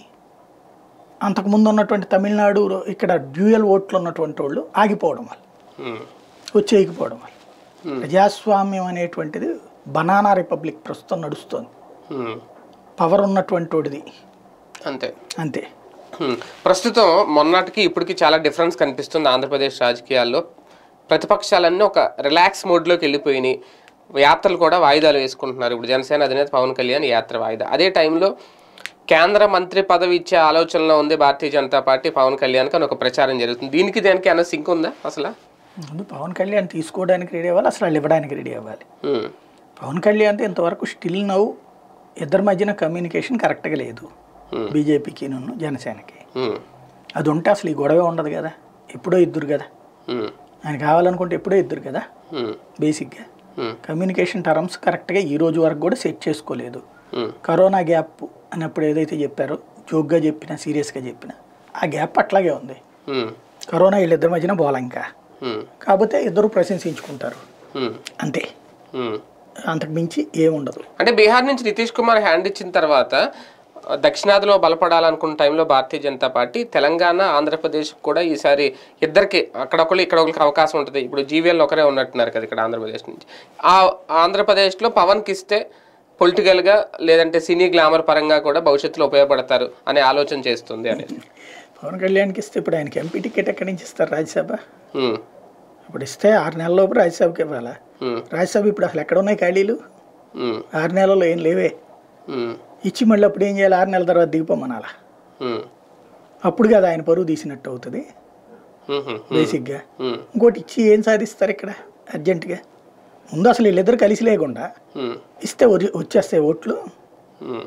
అంతకుముందు ఉన్నటువంటి తమిళనాడు ఇక్కడ డ్యూయల్ ఓట్లు ఉన్నటువంటి వాళ్ళు ఆగిపోవడం వల్ల ఉమ్. వచ్చేయకపోవడం వల్ల Hmm. ప్రజాస్వామ్యం అనేటువంటిది బనానా రిపబ్లిక్ ప్రస్తుతం నడుస్తోంది ఉమ్. పవర్ ఉన్నటువంటి వాడిది అంతే అంతే హ్మ్. ప్రస్తుతం మొన్నటికి ఇప్పటికి చాలా డిఫరెన్స్ కనిపిస్తుంది ఆంధ్రప్రదేశ్ రాజకీయాల్లో ప్రతిపక్షాలన్నీ ఒక రిలాక్స్ మోడ్లోకి వెళ్ళిపోయినాయి యాత్రలు కూడా వాయిదాలు వేసుకుంటున్నారు ఇప్పుడు జనసేన అధినేత పవన్ కళ్యాణ్ యాత్ర వాయిదా అదే టైంలో కేంద్ర మంత్రి పదవి ఇచ్చే ఆలోచనలో ఉంది భారతీయ జనతా పార్టీ పవన్ కళ్యాణ్కి అని ఒక ప్రచారం జరుగుతుంది దీనికి దానికి ఏమైనా సింక్ ఉందా అసలు ముందు పవన్ కళ్యాణ్ తీసుకోవడానికి రెడీ అవ్వాలి అసలు వాళ్ళు ఇవ్వడానికి రెడీ అవ్వాలి హ్మ్. పవన్ కళ్యాణ్ ఇంతవరకు స్టిల్ నవ్వు ఇద్దరి మధ్యన కమ్యూనికేషన్ కరెక్ట్గా లేదు Hmm. బీజేపీకి నన్ను జనసేనకి హ్మ్. అది ఉంటే అసలు ఈ గొడవే ఉండదు కదా ఎప్పుడో ఇద్దరు కదా హ్మ్. ఆయన కావాలనుకుంటే ఎప్పుడో ఇద్దరు కదా హ్మ్. బేసిక్గా హ్మ్. కమ్యూనికేషన్ టర్మ్స్ కరెక్ట్గా ఈ రోజు వరకు కూడా సెట్ చేసుకోలేదు హ్మ్. కరోనా గ్యాప్ అన్నప్పుడు ఏదైతే చెప్పారో జోక్గా చెప్పినా సీరియస్గా చెప్పినా ఆ గ్యాప్ అట్లాగే ఉంది హ్మ్. కరోనా వీళ్ళిద్దరి మధ్యన బోల ఇంకా హ్మ్. కాకపోతే ఇద్దరు ప్రశంసించుకుంటారు హ్మ్. అంతే హ్మ్. అంతకు మించి ఏముండదు అంటే బీహార్ నుంచి నితీష్ కుమార్ హ్యాండ్ ఇచ్చిన తర్వాత ఆ, దక్షిణాదిలో బలపడాలనుకున్న టైంలో భారతీయ జనతా పార్టీ తెలంగాణ ఆంధ్రప్రదేశ్ కూడా ఈసారి ఇద్దరికి అక్కడొకరు ఇక్కడ ఒకరికి అవకాశం ఉంటుంది ఇప్పుడు జీవీఎల్ ఒకరే ఉన్నట్టున్నారు కదా ఇక్కడ ఆంధ్రప్రదేశ్ నుంచి ఆ ఆంధ్రప్రదేశ్లో పవన్కి ఇస్తే పొలిటికల్గా లేదంటే సినీ గ్లామర్ పరంగా కూడా భవిష్యత్తులో ఉపయోగపడతారు అనే ఆలోచన చేస్తుంది అనేది పవన్ కళ్యాణ్కి ఇస్తే ఇప్పుడు ఆయనకి ఎంపీ టికెట్ ఎక్కడి నుంచి ఇస్తారు రాజ్యసభ హ్మ్. ఇప్పుడు ఇస్తే ఆరు నెలల లోపు రాజ్యసభకి ఇవ్వాలా హ్మ్. రాజ్యసభ ఇప్పుడు అసలు ఎక్కడ ఉన్నాయి ఖాళీలు హ్మ్. ఆరు నెలల్లో ఏం లేవే హ్మ్. ఇచ్చి మళ్ళీ అప్పుడు ఏం చేయాలి ఆరు నెలల తర్వాత దిగిపోమనాలా హ్మ్. అప్పుడు కదా ఆయన పరువు తీసినట్టు అవుతుంది హ్మ్. హ్మ్. బేసిక్గా హ్మ్. ఇంకోటి ఇచ్చి ఏం సాధిస్తారు ఇక్కడ అర్జెంటుగా ముందు అసలు వీళ్ళిద్దరు కలిసి లేకుండా హ్మ్. ఇస్తే వచ్చి- వచ్చేస్తాయి ఓట్లు హ్మ్.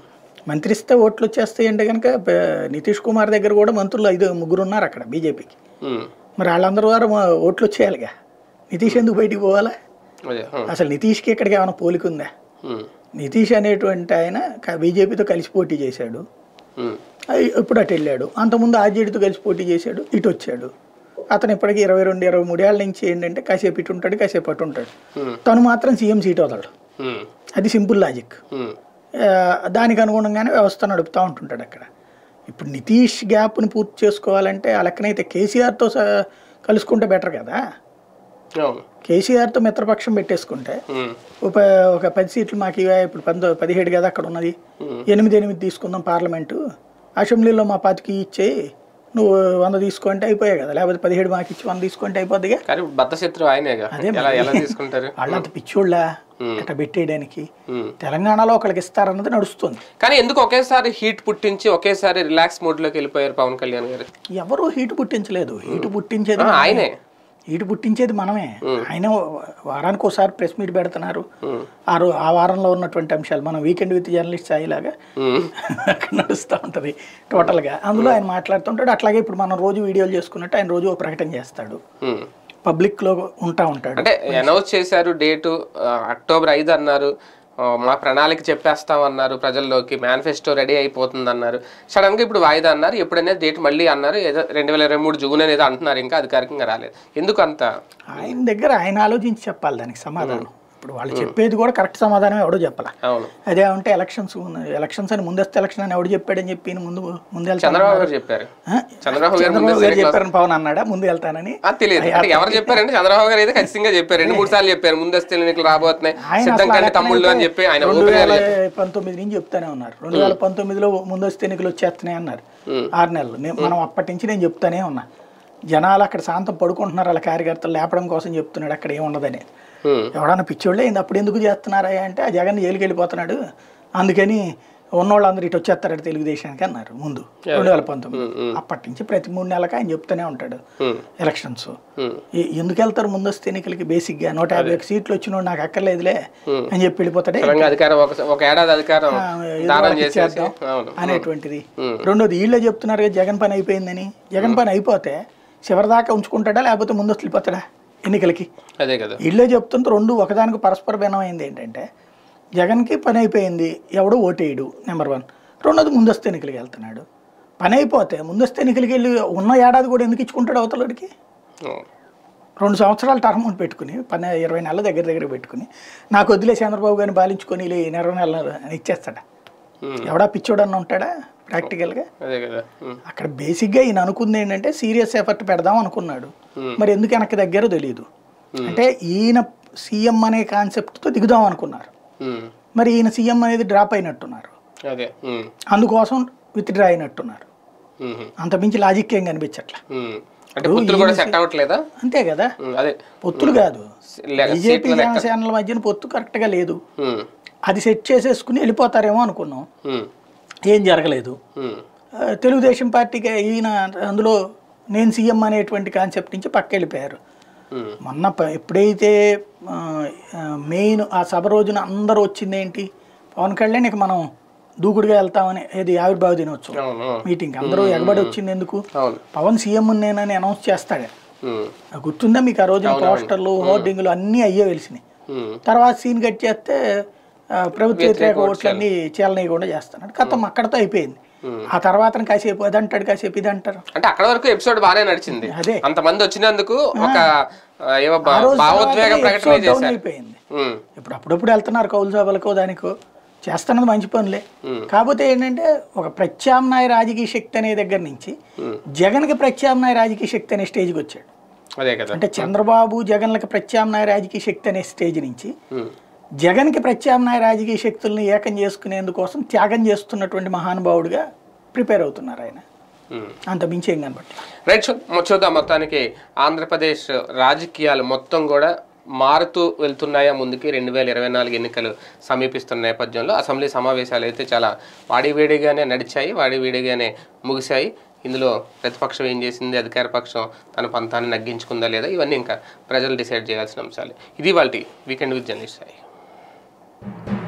మంత్రిస్తే ఓట్లు వచ్చేస్తాయి అంటే కనుక ప- నితీష్ కుమార్ దగ్గర కూడా మంత్రులు ఐదు ముగ్గురు ఉన్నారు అక్కడ బీజేపీకి ఉమ్, మరి వాళ్ళందరూ ద్వారా మా ఓట్లు వచ్చేయాలిగా నితీష్ ఎందుకు బయటికి పోవాలా అదే ఉమ్, అసలు నితీష్కి ఇక్కడికి ఏమైనా పోలిక ఉందా ఉమ్, నితీష్ అనేటువంటి ఆయన క- బీజేపీతో కలిసి పోటీ చేశాడు ఉమ్, అయ్ ఇప్పుడు అటు వెళ్ళాడు అంతకుముందు ఆర్జేడీతో కలిసి పోటీ చేశాడు ఇటు వచ్చాడు అతను ఇప్పటికీ ఇరవై రెండు ఇరవై మూడేళ్ల నుంచి ఏంటంటే కాసేపు ఇటు ఉంటాడు కాసేపు అటు ఉంటాడు ఉమ్, తను మాత్రం సీఎం సీట్ వదలడు ఉమ్, అది సింపుల్ లాజిక్ ఉమ్, ఆ, దానికి అనుగుణంగానే వ్యవస్థ నడుపుతూ ఉంటుంటాడు అక్కడ ఇప్పుడు నితీష్ గ్యాప్ని పూర్తి చేసుకోవాలంటే ఆ లెక్కనైతే కేసీఆర్తో స- కలుసుకుంటే బెటర్ కదా అవును కేసీఆర్తో మిత్రపక్షం పెట్టేసుకుంటే ఉమ్, ఒక ఒక పది సీట్లు మాకు ఇవే ఇప్పుడు పంతొ పదిహేడు కదా అక్కడ ఉన్నది ఎనిమిది ఎనిమిది తీసుకుందాం పార్లమెంటు అసెంబ్లీలో మా పాతికి ఇచ్చేయి నువ్వు వంద తీసుకుంటే అయిపోయాయి కదా లేకపోతే పదిహేడు మాకు ఇచ్చి వంద తీసుకుంటే అయిపోద్దిగా కానీ ఇప్పుడు బద్ద శత్రువు ఆయనేగా అదే ఎలా ఎలా తీసుకుంటారు వాళ్ళంత పిచ్చోళ్ళ అట్లా పెట్టేయడానికి ఉమ్. తెలంగాణలో ఒకరికి ఇస్తారన్నది నడుస్తుంది కానీ ఎందుకు ఒకేసారి హీట్ పుట్టించి ఒకేసారి రిలాక్స్ మోడ్ లోకి వెళ్ళిపోయారు పవన్ కళ్యాణ్ గారు ఎవరు హీటు పుట్టించలేదు హీటు పుట్టించేది ఆ, ఆయనే హీటు పుట్టించేది మనమే ఆయన వారానికి ఒకసారి ప్రెస్ మీట్ పెడుతున్నారు ఆ రో ఆ వారంలో ఉన్నటువంటి అంశాలు మనం వీకెండ్ విత్ జర్నలిస్ట్ స్థాయిలాగా ఉమ్, అక్కడ నడుస్తూ ఉంటుంది టోటల్గా అందులో ఆయన మాట్లాడుతుంటాడు అట్లాగే ఇప్పుడు మనం రోజు వీడియోలు చేసుకున్నట్టు ఆయన రోజు ఒక ప్రకటన చేస్తాడు ఉమ్. పబ్లిక్లో ఉంటా ఉంటాడు అంటే అనౌన్స్ చేశారు డేటు ఆ, అక్టోబర్ ఐదు అన్నారు ఆ, మా ప్రణాళిక చెప్పేస్తాం అన్నారు ప్రజల్లోకి మేనిఫెస్టో రెడీ అయిపోతుంది అన్నారు సడన్ గా ఇప్పుడు వాయిదా అన్నారు ఎప్పుడైనా డేట్ మళ్ళీ అన్నారు ఏదో రెండు వేల ఇరవై మూడు జూన్ అనేది అంటున్నారు ఇంకా అధికారికంగా రాలేదు ఎందుకు అంత ఆయన దగ్గర ఆయన ఆలోచించి చెప్పాలి దానికి సమాధానం ఇప్పుడు వాళ్ళు చెప్పేది కూడా కరెక్ట్ సమాధానం ఎవడో చెప్పాల అవును అదే అంటే ఎలక్షన్స్ ఎలక్షన్స్ అని ముందస్తు ఎలక్షన్ అని ఎవడు చెప్పాడని చెప్పి ఈయన ముందు ముందు వెళ్తాను చంద్రబాబు గారు చెప్పారు చంద్రబాబు గారు చంద్రబాబు గారు చెప్పారని పవన్ అన్నాడా ముందు వెళ్తానని ఆ, తెలియదు అంటే ఎవరు చెప్పారంటే చంద్రబాబు గారు అయితే ఖచ్చితంగా చెప్పారు రెండు మూడు సార్లు చెప్పారు ముందస్తు ఎన్నికలు రాబోతున్నాయి ఆయన సిద్ధం అసలు కండి తమ్ముళ్ళు అని చెప్పి ఆయన రెండు ఓపెన్ వేల పంతొమ్మిది నుంచి చెప్తానే ఉన్నారు రెండు వేల పంతొమ్మిదిలో ముందస్తు ఎన్నికలు వచ్చేస్తున్నాయి అన్నారు ఆరు నెలలు నేను మనం అప్పటి నుంచి నేను చెప్తానే ఉన్నా జనాలు అక్కడ శాంతం పడుకుంటున్నారు వాళ్ళ కార్యకర్తలు లేపడం కోసం చెప్తున్నాడు అక్కడ ఏముండదని ఎవడన్నా పిచ్చోళ్ళే "ఏంది అప్పుడు ఎందుకు చేస్తున్నారా అంటే ఆ జగన్ జైలుకి వెళ్ళిపోతున్నాడు అందుకని ఉన్నోళ్ళందరూ ఇటు వచ్చేస్తారట తెలుగుదేశానికి అన్నారు ముందు రెండు వేల పంతొమ్మిది అప్పటి నుంచి ప్రతి మూడు నెలలకు ఆయన చెప్తూనే ఉంటాడు ఎలక్షన్స్ ఎ- ఎందుకు వెళ్తారు ముందస్తు ఎన్నికలకి బేసిక్ గా నూట యాభై ఒక్క సీట్లు వచ్చినోడు నాకు అక్కర్లేదులే అని చెప్పి వెళ్ళిపోతాడే తెలంగాణ అధికారం ఒక ఒక ఏడాది అధికారం ఏదో దానం వాళ్ళకి చేసేసి ఇచ్చేద్దాం అవును అనేటువంటిది రెండోది వీళ్ళే చెప్తున్నారు కదా జగన్ పని అయిపోయిందని జగన్ పని అయిపోతే చివరిదాకా ఉంచుకుంటాడా లేకపోతే ముందస్తు వెళ్ళిపోతాడా ఎన్నికలకి అదే కదా వీళ్ళే చెప్తుంటే రెండు ఒకదానికి పరస్పర భిన్నమైంది ఏంటంటే జగన్కి పని అయిపోయింది ఎవడో ఓటేయడు నెంబర్ వన్ రెండోది ముందస్తు ఎన్నికలకి వెళ్తున్నాడు పని అయిపోతే ముందస్తు ఎన్నికలకి వెళ్ళి ఉన్న ఏడాది కూడా ఎందుకు ఇచ్చుకుంటాడు అవతలడికి అవును. రెండు సంవత్సరాలు టర్మ్ పెట్టుకుని పని ఇరవై నెలల దగ్గర దగ్గర పెట్టుకుని నాకు వదిలే చంద్రబాబు గారిని బాలించుకొని ఇలా ఈ ఇరవై నెలలు అని ఇచ్చేస్తాడా ఉమ్. ఎవడా పిచ్చోడన్న ఉంటాడా ప్రాక్టికల్గా అదే కదా ఉమ్. అక్కడ బేసిక్గా ఈయన అనుకుంది ఏంటంటే సీరియస్ ఎఫర్ట్ పెడదాం అనుకున్నాడు మరి ఎందుకు వెనక్కి దగ్గర తెలియదు అంటే ఈయన సీఎం అనే కాన్సెప్ట్తో దిగుదాం అనుకున్నారు ఉమ్. మరి ఈయన సీఎం అనేది డ్రాప్ అయినట్టున్నారు అదే ఉమ్. అందుకోసం విత్డ్రా అయినట్టున్నారు ఉమ్. అంతమించి లాజిక్ ఏం కనిపించట్లా ఉమ్. అంటే పొత్తులు కూడా సెట్ అవ్వట్లేదా అంతే కదా ఉమ్. అదే పొత్తులు కాదు లే- బీజేపీ జనసేనల మధ్యన పొత్తు కరెక్ట్గా లేదు ఉమ్. అది సెట్ చేసేసుకుని వెళ్ళిపోతారేమో అనుకున్నాం ఉమ్. ఏం జరగలేదు ఉమ్. ఆ, తెలుగుదేశం పార్టీకి ఈయన అందులో నేను సీఎం అనేటువంటి కాన్సెప్ట్ నుంచి పక్క వెళ్ళిపోయారు ఉమ్. మొన్న ప- ఎప్పుడైతే ఆ, ఆ, మెయిన్ ఆ సభ రోజున అందరూ వచ్చింది ఏంటి పవన్ కళ్యాణ్ ఇక మనం దూకుడుగా వెళ్తామని ఏది ఆవిర్భావ దినోత్సవం అవును మీటింగ్ అందరూ ఎగబడి వచ్చింది ఎందుకు అవును పవన్ సీఎం నేనని అనౌన్స్ చేస్తాడు ఉమ్. ఆ గుర్తుందా మీకు ఆ రోజున పోస్టర్లు హోర్డింగ్లు అన్నీ అయ్యే వెలిసినాయి ఉమ్. తర్వాత సీన్ కట్ చేస్తే ఆ, ప్రభుత్వ వ్యతిరేక ఓట్లన్నీ చీలనీయకుండా చేస్తున్నాడు కథం అక్కడతో అయిపోయింది ఆ తర్వాత కాసేపు అది అంటాడు కాసేపు ఇది అంటారు అంటే అక్కడ వరకు ఎపిసోడ్ బాగానే నడిచింది అదే. అంతమంది వచ్చినందుకు ఒక ఆ, ఏవో బా- ఆ రోజు భావోద్వేగ తర్వాత ప్రకటన episode down చేశారు అయిపోయింది ఉమ్. ఇప్పుడు అప్పుడప్పుడు వెళ్తున్నారు కౌలు సభలకో దానికో చేస్తున్నది మంచి పనులే కాకపోతే ఏంటంటే ఒక ప్రత్యామ్నాయ రాజకీయ శక్తి అనే దగ్గర నుంచి జగన్కి ప్రత్యామ్నాయ రాజకీయ శక్తి అనే స్టేజ్కి వచ్చాడు అదే కదా అంటే చంద్రబాబు జగన్లకి ప్రత్యామ్నాయ రాజకీయ శక్తి అనే స్టేజ్ నుంచి ఉమ్. జగన్కి ప్రత్యామ్నాయ రాజకీయ శక్తుల్ని ఏకం చేసుకునేందుకోసం త్యాగం చేస్తున్నటువంటి మహానుభావుడిగా ప్రిపేర్ అవుతున్నారు ఆయన ఉమ్. అంత మించి ఏం కనబట్టి రైట్ చూ- మొ- చూద్దాం మొత్తానికి ఆంధ్రప్రదేశ్ రాజకీయాలు మొత్తం కూడా మారుతూ వెళ్తున్నాయా ముందుకి రెండు వేల ఇరవై నాలుగు ఎన్నికలు సమీపిస్తున్న నేపథ్యంలో అసెంబ్లీ సమావేశాలు అయితే చాలా వాడివేడిగానే నడిచాయి వాడివేడిగానే ముగిశాయి ఇందులో ప్రతిపక్షం ఏం చేసింది అధికార పక్షం తన పంతాన్ని నగ్గించుకుందా లేదా ఇవన్నీ ఇంకా ప్రజలు డిసైడ్ చేయాల్సిన అంశాలు ఇది వాళ్ళ వీకెండ్ విత్ జర్నలిస్ట్ సాయి